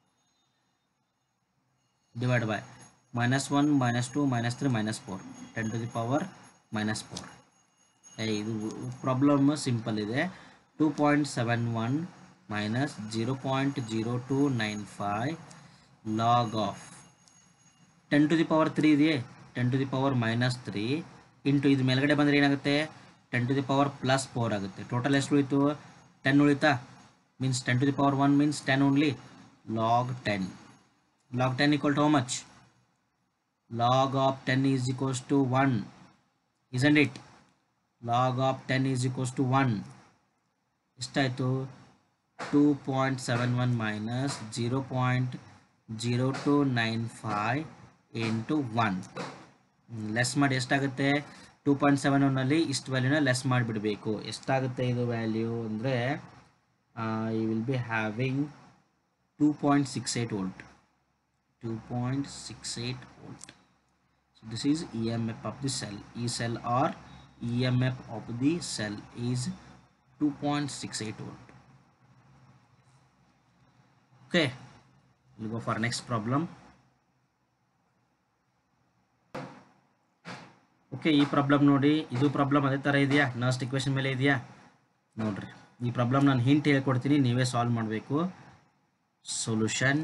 divide by minus one minus two minus three minus four ten to the power minus four ಇದು problem simple ಇದೆ two point seven one minus zero point zero two nine five log of ten to the power three ಇದೆಯೇ ten to the power minus three into ಇದು ಮೇಲ್ಗಡೆ ಬಂದರೆ ಏನಾಗುತ್ತೆ ten to the power plus four ಆಗುತ್ತೆ total ಎಷ್ಟು ಉಳಿತು ten ಉಳಿತಾ means ten to the power one means ten only log ten log ten equal to how much log of ten is equals to one isn't it log of 10 is equals to 1 ಎಷ್ಟಾಯಿತು two point seven one minus zero point zero two nine five into one less ಮಾಡಿ ಎಷ್ಟಾಗುತ್ತೆ two point seven ಒನ್ನಲ್ಲಿ ಇಷ್ಟು ವ್ಯಾಲ್ಯೂನ less ಮಾಡಿಬಿಡಬೇಕು ಎಷ್ಟಾಗುತ್ತೆ ಇದು value ಅಂದರೆ you will be having two point six eight volt two point six eight volt So this is EMF of the cell. E cell or EMF of the cell is 2.68 volt. Okay, we'll go for next problem. Okay ಈ problem ನೋಡಿ ಇದು problem ಅದೇ ಥರ ಇದೆಯಾ Nernst equation ಮೇಲೆ ಇದೆಯಾ ನೋಡ್ರಿ ಈ ಪ್ರಾಬ್ಲಮ್ ನಾನು ಹಿಂಟ್ ಹೇಳ್ಕೊಡ್ತೀನಿ ನೀವೇ ಸಾಲ್ವ್ ಮಾಡಬೇಕು ಸೊಲ್ಯೂಷನ್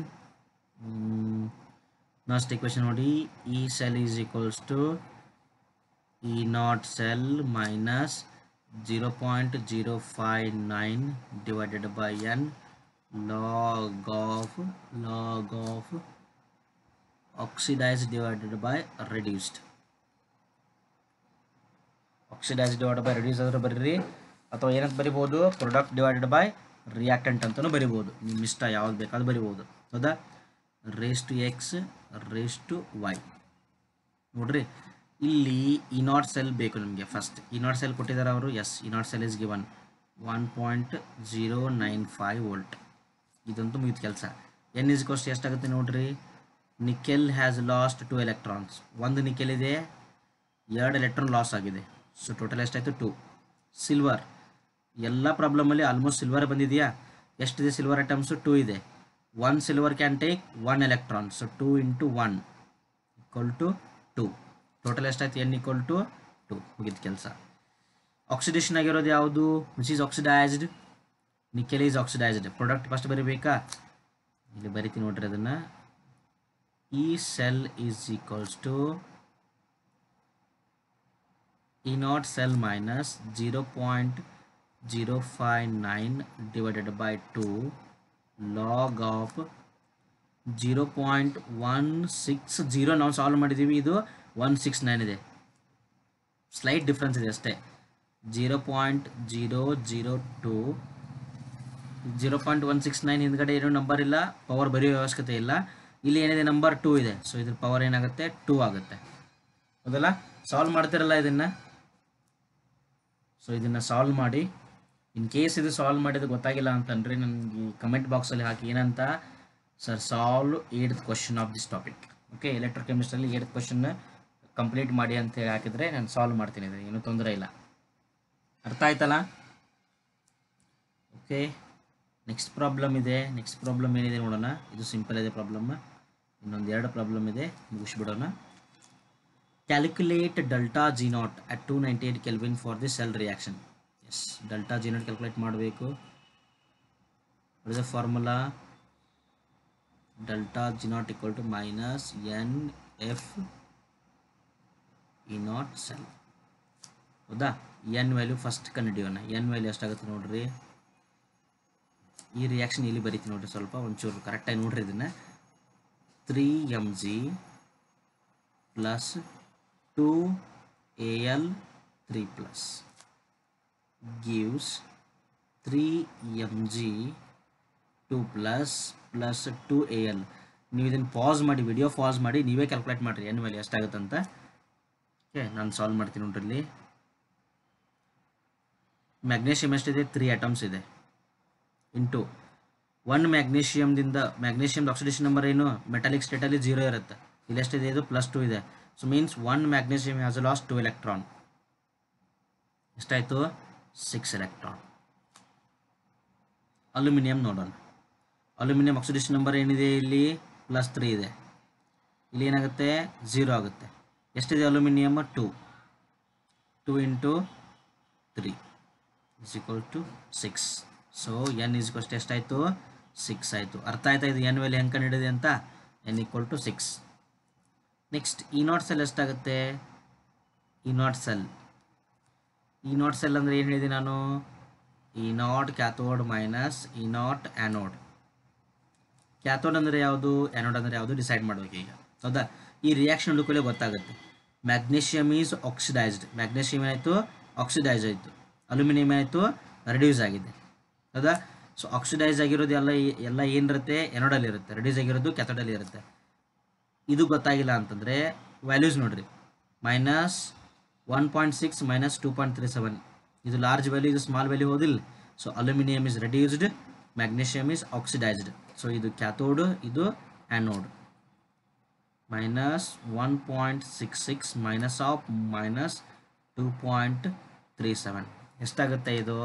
ನೆಕ್ಸ್ಟ್ ಇಕ್ವೇಶನ್ ನೋಡಿ E cell is equals to E naught cell minus zero point zero five nine divided by n log of log of oxidise divided by reduced oxidise divide by reduce ಆದ್ರೆ ಬರೀರಿ ಅಥವಾ ಏನಂತ ಬರಿಬೋದು product divided by reactant ಅಂತಲೂ ಬರಿಬೋದು ನಿಮ್ಮ ಇಷ್ಟ ಯಾವ್ದು ಬೇಕಾದ್ರೂ ಬರಿಬೋದು ಹೌದಾ raise to x raise to y ನೋಡ್ರಿ ಇಲ್ಲಿ ಈ ನಾಟ್ ಸೆಲ್ ಬೇಕು ನಿಮಗೆ ಫಸ್ಟ್ ಈ ನಾಟ್ ಸೆಲ್ ಕೊಟ್ಟಿದ್ದಾರೆ ಅವರು S E naught cell is given one point zero nine five volt ಇದಂತೂ ಮುಗಿದ ಕೆಲಸ ಎನ್ ಇಸ್ ಕೋಸ್ಟ್ ಎಷ್ಟಾಗುತ್ತೆ ನೋಡ್ರಿ nickel has lost two electrons ಒಂದು ನಿಕೆಲ್ ಇದೆ ಎರಡು ಎಲೆಕ್ಟ್ರಾನ್ ಲಾಸ್ ಆಗಿದೆ ಸೊ ಟೋಟಲ್ ಎಷ್ಟಾಯಿತು ಟು ಸಿಲ್ವರ್ ಎಲ್ಲ ಪ್ರಾಬ್ಲಮಲ್ಲಿ ಆಲ್ಮೋಸ್ಟ್ ಸಿಲ್ವರ್ ಬಂದಿದೆಯಾ ಎಷ್ಟಿದೆ ಸಿಲ್ವರ್ ಐಟಮ್ಸು ಟೂ ಇದೆ one silver can take one electron so two into one equal to two total ಎಷ್ಟಾಯ್ತು ಎನ್ ಈಕ್ವಲ್ ಟು ಟು ಮುಗಿದ ಕೆಲಸ ಆಕ್ಸಿಡೇಷನ್ ಆಗಿರೋದು ಯಾವುದು which is oxidised nickel is oxidised product first ಬರೀಬೇಕಾ ಇಲ್ಲಿ ಬರಿತೀನಿ ನೋಡ್ರಿ ಅದನ್ನು E cell is equals to E naught cell minus zero point zero five nine divided by two log of zero point one six zero ನಾವು solve ಮಾಡಿದ್ದೀವಿ ಇದು one six nine ಇದೆ slight difference ಇದೆ ಅಷ್ಟೇ zero point zero zero two zero point one six nine ಹಿಂದ್ಗಡೆ ಏನೂ number ಇಲ್ಲ power ಬರೆಯೋ ಅವಶ್ಯಕತೆ ಇಲ್ಲ ಇಲ್ಲಿ ಏನಿದೆ ನಂಬರ್ ಟೂ ಇದೆ ಸೊ ಇದ್ರ ಪವರ್ ಏನಾಗುತ್ತೆ ಟೂ ಆಗುತ್ತೆ ಹೌದಲ್ಲ ಸಾಲ್ವ್ ಮಾಡ್ತಿರಲ್ಲ ಇದನ್ನು ಸೊ ಇದನ್ನು ಸಾಲ್ವ್ ಮಾಡಿ ಇನ್ ಕೇಸ್ ಇದು ಸಾಲ್ವ್ ಮಾಡಿದ್ದು ಗೊತ್ತಾಗಿಲ್ಲ ಅಂತಂದರೆ ನನಗೆ ಕಮೆಂಟ್ ಬಾಕ್ಸಲ್ಲಿ ಹಾಕಿ ಏನಂತ sir solve eighth question of this topic okay ಎಲೆಕ್ಟ್ರೋಕೆಮಿಸ್ಟ್ರಲ್ಲಿ ಏಡ್ತ್ ಕ್ವಶನ್ ಕಂಪ್ಲೀಟ್ ಮಾಡಿ ಅಂತ ಹೇಳಿ ಹಾಕಿದರೆ ನಾನು ಸಾಲ್ವ್ ಮಾಡ್ತೀನಿ ಇದು ಏನೂ ತೊಂದರೆ ಇಲ್ಲ ಅರ್ಥ ಆಯ್ತಲ್ಲ ಓಕೆ ನೆಕ್ಸ್ಟ್ ಪ್ರಾಬ್ಲಮ್ ಇದೆ ನೆಕ್ಸ್ಟ್ ಪ್ರಾಬ್ಲಮ್ ಏನಿದೆ ನೋಡೋಣ ಇದು ಸಿಂಪಲ್ ಇದೆ ಪ್ರಾಬ್ಲಮ್ ಇನ್ನೊಂದು ಎರಡು ಪ್ರಾಬ್ಲಮ್ ಇದೆ ಮುಗಿಸ್ಬಿಡೋಣ calculate delta G naught at two ninety eight kelvin for the cell reaction as delta G naught calculate ಮಾಡಬೇಕು the formula delta G naught equal to minus n F E naught cell ಹೌದಾ n value first ಕಂಡುಹಿಡಿಯೋಣ n value ಎಷ್ಟಾಗುತ್ತೆ ನೋಡ್ರಿ ಈ reaction ಇಲ್ಲಿ ಬರೀತೀನಿ ನೋಡ್ರಿ ಸ್ವಲ್ಪ ಒಂಚೂರು ಕರೆಕ್ಟಾಗಿ ನೋಡ್ರಿ ಇದನ್ನು three M G plus two A L three plus gives three M G two plus plus two A L ನೀವು ಇದನ್ನು ಪಾಸ್ ಮಾಡಿ ವಿಡಿಯೋ ಪಾಸ್ ಮಾಡಿ ನೀವೇ ಕ್ಯಾಲ್ಕುಲೇಟ್ ಮಾಡಿರಿ ಎನ್ ಮೇಲೆ ಎಷ್ಟಾಗುತ್ತೆ ಅಂತ ಓಕೆ ನಾನು ಸಾಲ್ವ್ ಮಾಡ್ತೀನಿ ನೋಡ್ರಿ ಇಲ್ಲಿ ಮ್ಯಾಗ್ನೇಷಿಯಮ್ ಎಷ್ಟಿದೆ ತ್ರೀ ಐಟಮ್ಸ್ ಇದೆ ಇಂಟು ಒನ್ ಮ್ಯಾಗ್ನೀಷಿಯಮ್ದಿಂದ ಮ್ಯಾಗ್ನೀಷಿಯಮ್ದು ಆಕ್ಸಿಡೇಷನ್ ನಂಬರ್ ಏನು ಮೆಟಾಲಿಕ್ ಸ್ಟೇಟಲ್ಲಿ ಜೀರೋ ಇರುತ್ತೆ ಇಲ್ಲಿ ಎಷ್ಟಿದೆ ಇದು ಪ್ಲಸ್ ಟು ಇದೆ so means one magnesium has loss two electron ಎಷ್ಟಾಯಿತು ಸಿಕ್ಸ್ ಎಲೆಕ್ಟ್ರಾನ್ ಅಲ್ಯೂಮಿನಿಯಂ ನೋಡೋಣ ಅಲ್ಯೂಮಿನಿಯಂ ಆಕ್ಸಿಡೇಷನ್ ನಂಬರ್ ಏನಿದೆ ಇಲ್ಲಿ ಪ್ಲಸ್ ತ್ರೀ ಇದೆ ಇಲ್ಲಿ ಏನಾಗುತ್ತೆ ಝೀರೋ ಆಗುತ್ತೆ ಎಷ್ಟಿದೆ aluminium two two into three is equal to six so n is equal ಎಷ್ಟಾಯಿತು ಸಿಕ್ಸ್ ಆಯಿತು ಅರ್ಥ ಆಯ್ತಾ ಇದು ಎನ್ ವ್ಯಾಲ್ಯೂ ಹೆಂಗೆ ಕಂಡಿಡಿದೆ ಅಂತ n equal to six next E naught cell ಎಷ್ಟಾಗುತ್ತೆ E naught cell E naught cell ಅಂದರೆ ಏನು ಹೇಳಿದೆ ನಾನು E naught cathode minus E naught anode cathode ಅಂದರೆ ಯಾವುದು ಆ್ಯನೋಡ್ ಅಂದರೆ ಯಾವುದು ಡಿಸೈಡ್ ಮಾಡಬೇಕು ಈಗ ಹೌದಾ ಈ ರಿಯಾಕ್ಷನ್ ಹುಡುಕಲೇ ಗೊತ್ತಾಗುತ್ತೆ ಮ್ಯಾಗ್ನೀಷಿಯಮ್ ಈಸ್ ಆಕ್ಸಿಡೈಸ್ಡ್ ಮ್ಯಾಗ್ನೀಷಿಯಮ್ ಏನಾಯಿತು ಆಕ್ಸಿಡೈಸ್ ಆಯಿತು ಅಲ್ಯೂಮಿನಿಯಂ ಆಯಿತು ರೆಡ್ಯೂಸ್ ಆಗಿದೆ ಹೌದಾ ಸೊ ಆಕ್ಸಿಡೈಸ್ ಆಗಿರೋದು ಎಲ್ಲ ಎಲ್ಲ ಏನಿರುತ್ತೆ ಎನೋಡಲ್ಲಿ ಇರುತ್ತೆ ರೆಡ್ಯೂಸ್ ಆಗಿರೋದು ಕ್ಯಾಥೋಡಲ್ಲಿ ಇರುತ್ತೆ ಇದು ಗೊತ್ತಾಗಿಲ್ಲ ಅಂತಂದರೆ ವ್ಯಾಲ್ಯೂಸ್ ನೋಡ್ರಿ minus one point six minus two point three seven ಇದು ಲಾರ್ಜ್ ವ್ಯಾಲ್ಯೂ ಇದು ಸ್ಮಾಲ್ ವ್ಯಾಲ್ಯೂ ಹೋದಿಲ್ಲ so aluminium is reduced magnesium is oxidised so ಇದು ಕ್ಯಾಥೋಡ್ ಇದು anode minus one point six six minus of minus two point three seven ಎಷ್ಟಾಗುತ್ತೆ ಇದು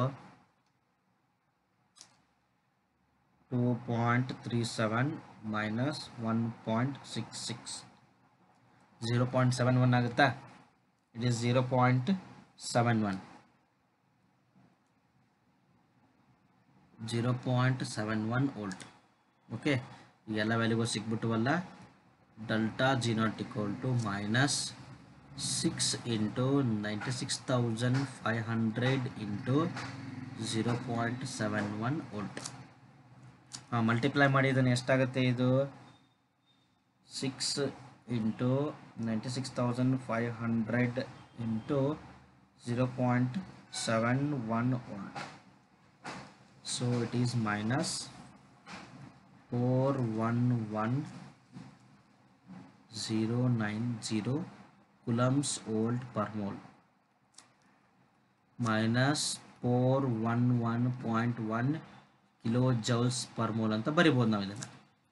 two point three seven minus one point six six zero point seven one ಆಗುತ್ತಾ it is zero point seven one zero point seven one volt okay ಈ ಎಲ್ಲ ವ್ಯಾಲ್ಯೂಗಳು ಸಿಕ್ಬಿಟ್ಟವಲ್ಲ delta G naught equal to minus six into ninety six thousand five hundred into zero point seven one volt ಹಾಂ multiply ಮಾಡಿ ಇದನ್ನು ಎಷ್ಟಾಗುತ್ತೆ ಇದು six into ninety six thousand five hundred into zero point seven one volt so it is minus four one one zero nine zero coulombs old per mole minus four one one point one kilo joules per mole ಅಂತ ಬರಿಬೋದು ನಾವು ಇದನ್ನು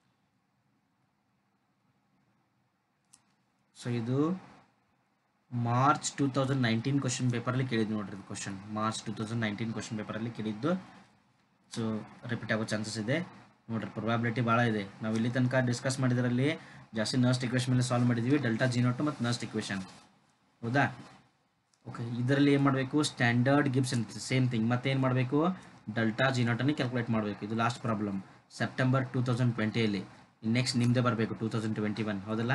so ಇದು March two thousand nineteen question ಪೇಪರಲ್ಲಿ ಕೇಳಿದ್ದು ನೋಡ್ರಿ ಇದು question March two thousand nineteen question ಪೇಪರಲ್ಲಿ ಕೇಳಿದ್ದು ಸೊ ರಿಪೀಟ್ ಆಗೋ ಚಾನ್ಸಸ್ ಇದೆ ನೋಡ್ರಿ ಪ್ರೊಬಾಬಿಲಿಟಿ ಭಾಳ ಇದೆ ನಾವು ಇಲ್ಲಿ ತನಕ ಡಿಸ್ಕಸ್ ಮಾಡಿದ್ರಲ್ಲಿ ಜಾಸ್ತಿ ನರ್ಸ್ಟ್ ಇಕ್ವೇಶನ್ ಮೇಲೆ ಸಾಲ್ವ್ ಮಾಡಿದ್ದೀವಿ ಡೆಲ್ಟಾ ಜಿ ನೋಟು ಮತ್ತು ನರ್ಸ್ಟ್ ಇಕ್ವೇಶನ್ ಹೌದಾ ಓಕೆ ಇದರಲ್ಲಿ ಏನು ಮಾಡಬೇಕು ಸ್ಟ್ಯಾಂಡರ್ಡ್ ಗಿಬ್ಸ್ ಸೇಮ್ ಥಿಂಗ್ ಮತ್ತೇನು ಮಾಡಬೇಕು ಡೆಲ್ಟಾ ಜಿ ನಾಟನ್ನು ಕ್ಯಾಲ್ಕುಲೇಟ್ ಮಾಡಬೇಕು ಇದು last problem September two thousand ಟ್ವೆಂಟಿಯಲ್ಲಿ ನೆಕ್ಸ್ಟ್ ನಿಮ್ಮದೇ ಬರಬೇಕು ಟೂ ತೌಸಂಡ್ ಟ್ವೆಂಟಿ ಒನ್ ಹೌದಲ್ಲ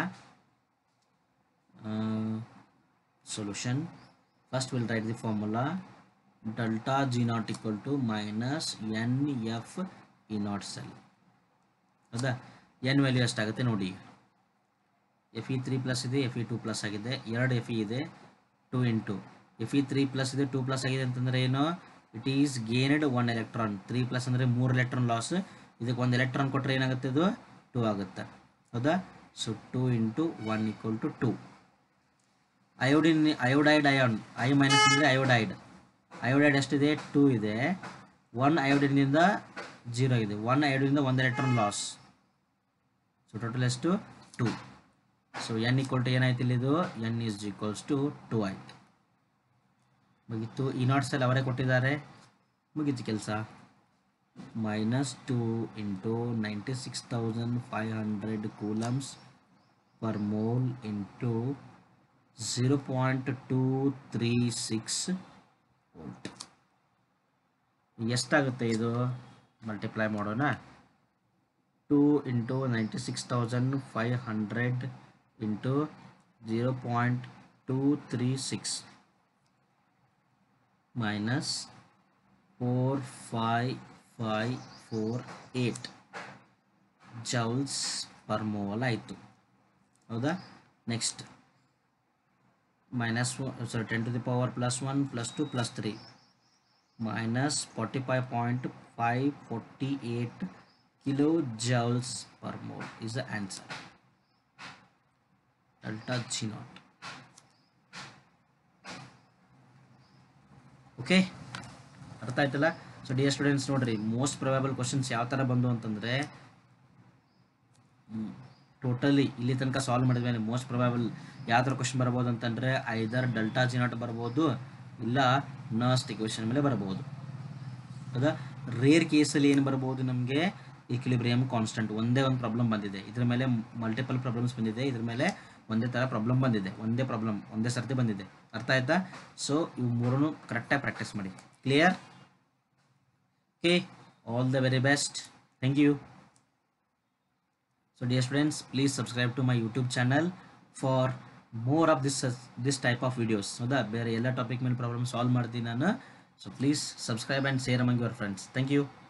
solution first will write the formula delta G naught equal to minus n F E naught cell ಹೌದಾ n value ಎಷ್ಟಾಗುತ್ತೆ ನೋಡಿ F E three plus ಇದೆ F E two plus ಆಗಿದೆ ಎರಡು F E ಇದೆ two into F E three plus ಇದೆ two plus ಆಗಿದೆ ಅಂತಂದರೆ ಏನು it is gained one electron three plus ಅಂದರೆ ಮೂರು ಎಲೆಕ್ಟ್ರಾನ್ ಲಾಸ್ ಇದಕ್ಕೆ ಒಂದು ಎಲೆಕ್ಟ್ರಾನ್ ಕೊಟ್ಟರೆ ಏನಾಗುತ್ತೆ ಇದು ಟೂ ಆಗುತ್ತೆ ಹೌದಾ so two into one equal to two iodine iodide ion I minus ಅಂದರೆ ಅಯೋಡೈಡ್ ಅಯೋಡೈಡ್ ಎಷ್ಟಿದೆ ಟೂ ಇದೆ ಒನ್ ಅಯೋಡಿನಿಂದ ಜೀರೋ ಇದೆ ಒನ್ ಅಯೋಡಿನಿಂದ ಒಂದು ಎಲೆಕ್ಟ್ರಾನ್ ಲಾಸ್ ಸೊ ಟೋಟಲ್ ಎಷ್ಟು two so n equal to ಏನಾಯ್ತು ಇಲ್ಲಿದು n is equals to two ಆಯ್ತು ಮುಗೀತು ಈ ನಾಟ್ಸ್ ಅಲ್ಲಿ ಅವರೇ ಕೊಟ್ಟಿದ್ದಾರೆ ಮುಗೀತು ಕೆಲಸ minus two into ninety six thousand five hundred coulombs per mole into zero point two three six volt ಎಷ್ಟಾಗುತ್ತೆ ಇದು ಮಲ್ಟಿಪ್ಲೈ ಮಾಡೋಣ two into ninety six thousand five hundred into zero point two three six minus four five five four eight joules per mole ಆಯಿತು ಹೌದಾ next minus sorry ten to the power plus one plus two plus three minus forty five point five forty eight kilo joules per mole is the answer delta g naught okay ಅರ್ಥ ಆಯ್ತಲ್ಲ so dear students ನೋಡ್ರಿ most ಪ್ರೊಬಾಬಲ್ questions ಯಾವ ಥರ ಬಂದು ಅಂತಂದರೆ totally ಇಲ್ಲಿ ತನಕ solve ಮಾಡಿದ್ಮೇಲೆ ಮೋಸ್ಟ್ ಪ್ರೊಬಾಬಲ್ ಯಾವ ಥರ ಕ್ವಶನ್ ಬರ್ಬೋದು ಅಂತಂದರೆ ಐದರ್ ಡೆಲ್ಟಾ ಜಿ ನಾಟ್ ಬರ್ಬೋದು ಇಲ್ಲ ನರ್ಸ್ಟ್ ಇಕ್ವೇಶನ್ ಮೇಲೆ ಬರ್ಬೋದು ಹೌದಾ ರೇರ್ ಕೇಸಲ್ಲಿ ಏನು ಬರ್ಬೋದು ನಮಗೆ ಈಕ್ವಿಲಿಬ್ರಿಯಮ್ ಕಾನ್ಸ್ಟೆಂಟ್ ಒಂದೇ ಒಂದು ಪ್ರಾಬ್ಲಮ್ ಬಂದಿದೆ ಇದ್ರ ಮೇಲೆ ಮಲ್ಟಿಪಲ್ ಪ್ರಾಬ್ಲಮ್ಸ್ ಬಂದಿದೆ ಇದ್ರ ಮೇಲೆ ಒಂದೇ ಥರ ಪ್ರಾಬ್ಲಮ್ ಬಂದಿದೆ ಒಂದೇ ಪ್ರಾಬ್ಲಮ್ ಒಂದೇ ಸರ್ತಿ ಬಂದಿದೆ ಅರ್ಥ ಆಯ್ತಾ ಸೊ ಇವು ಮೂರನ್ನು ಕರೆಕ್ಟಾಗಿ ಪ್ರಾಕ್ಟೀಸ್ ಮಾಡಿ clear okay all the very best thank you so dear students please subscribe to my YouTube channel for more of this this type of videos ಹೌದಾ ಬೇರೆ ಎಲ್ಲ ಟಾಪಿಕ್ ಮೇಲೆ ಪ್ರಾಬ್ಲಮ್ ಸಾಲ್ವ್ ಮಾಡ್ತೀನಿ ನಾನು so please subscribe and share among your friends thank you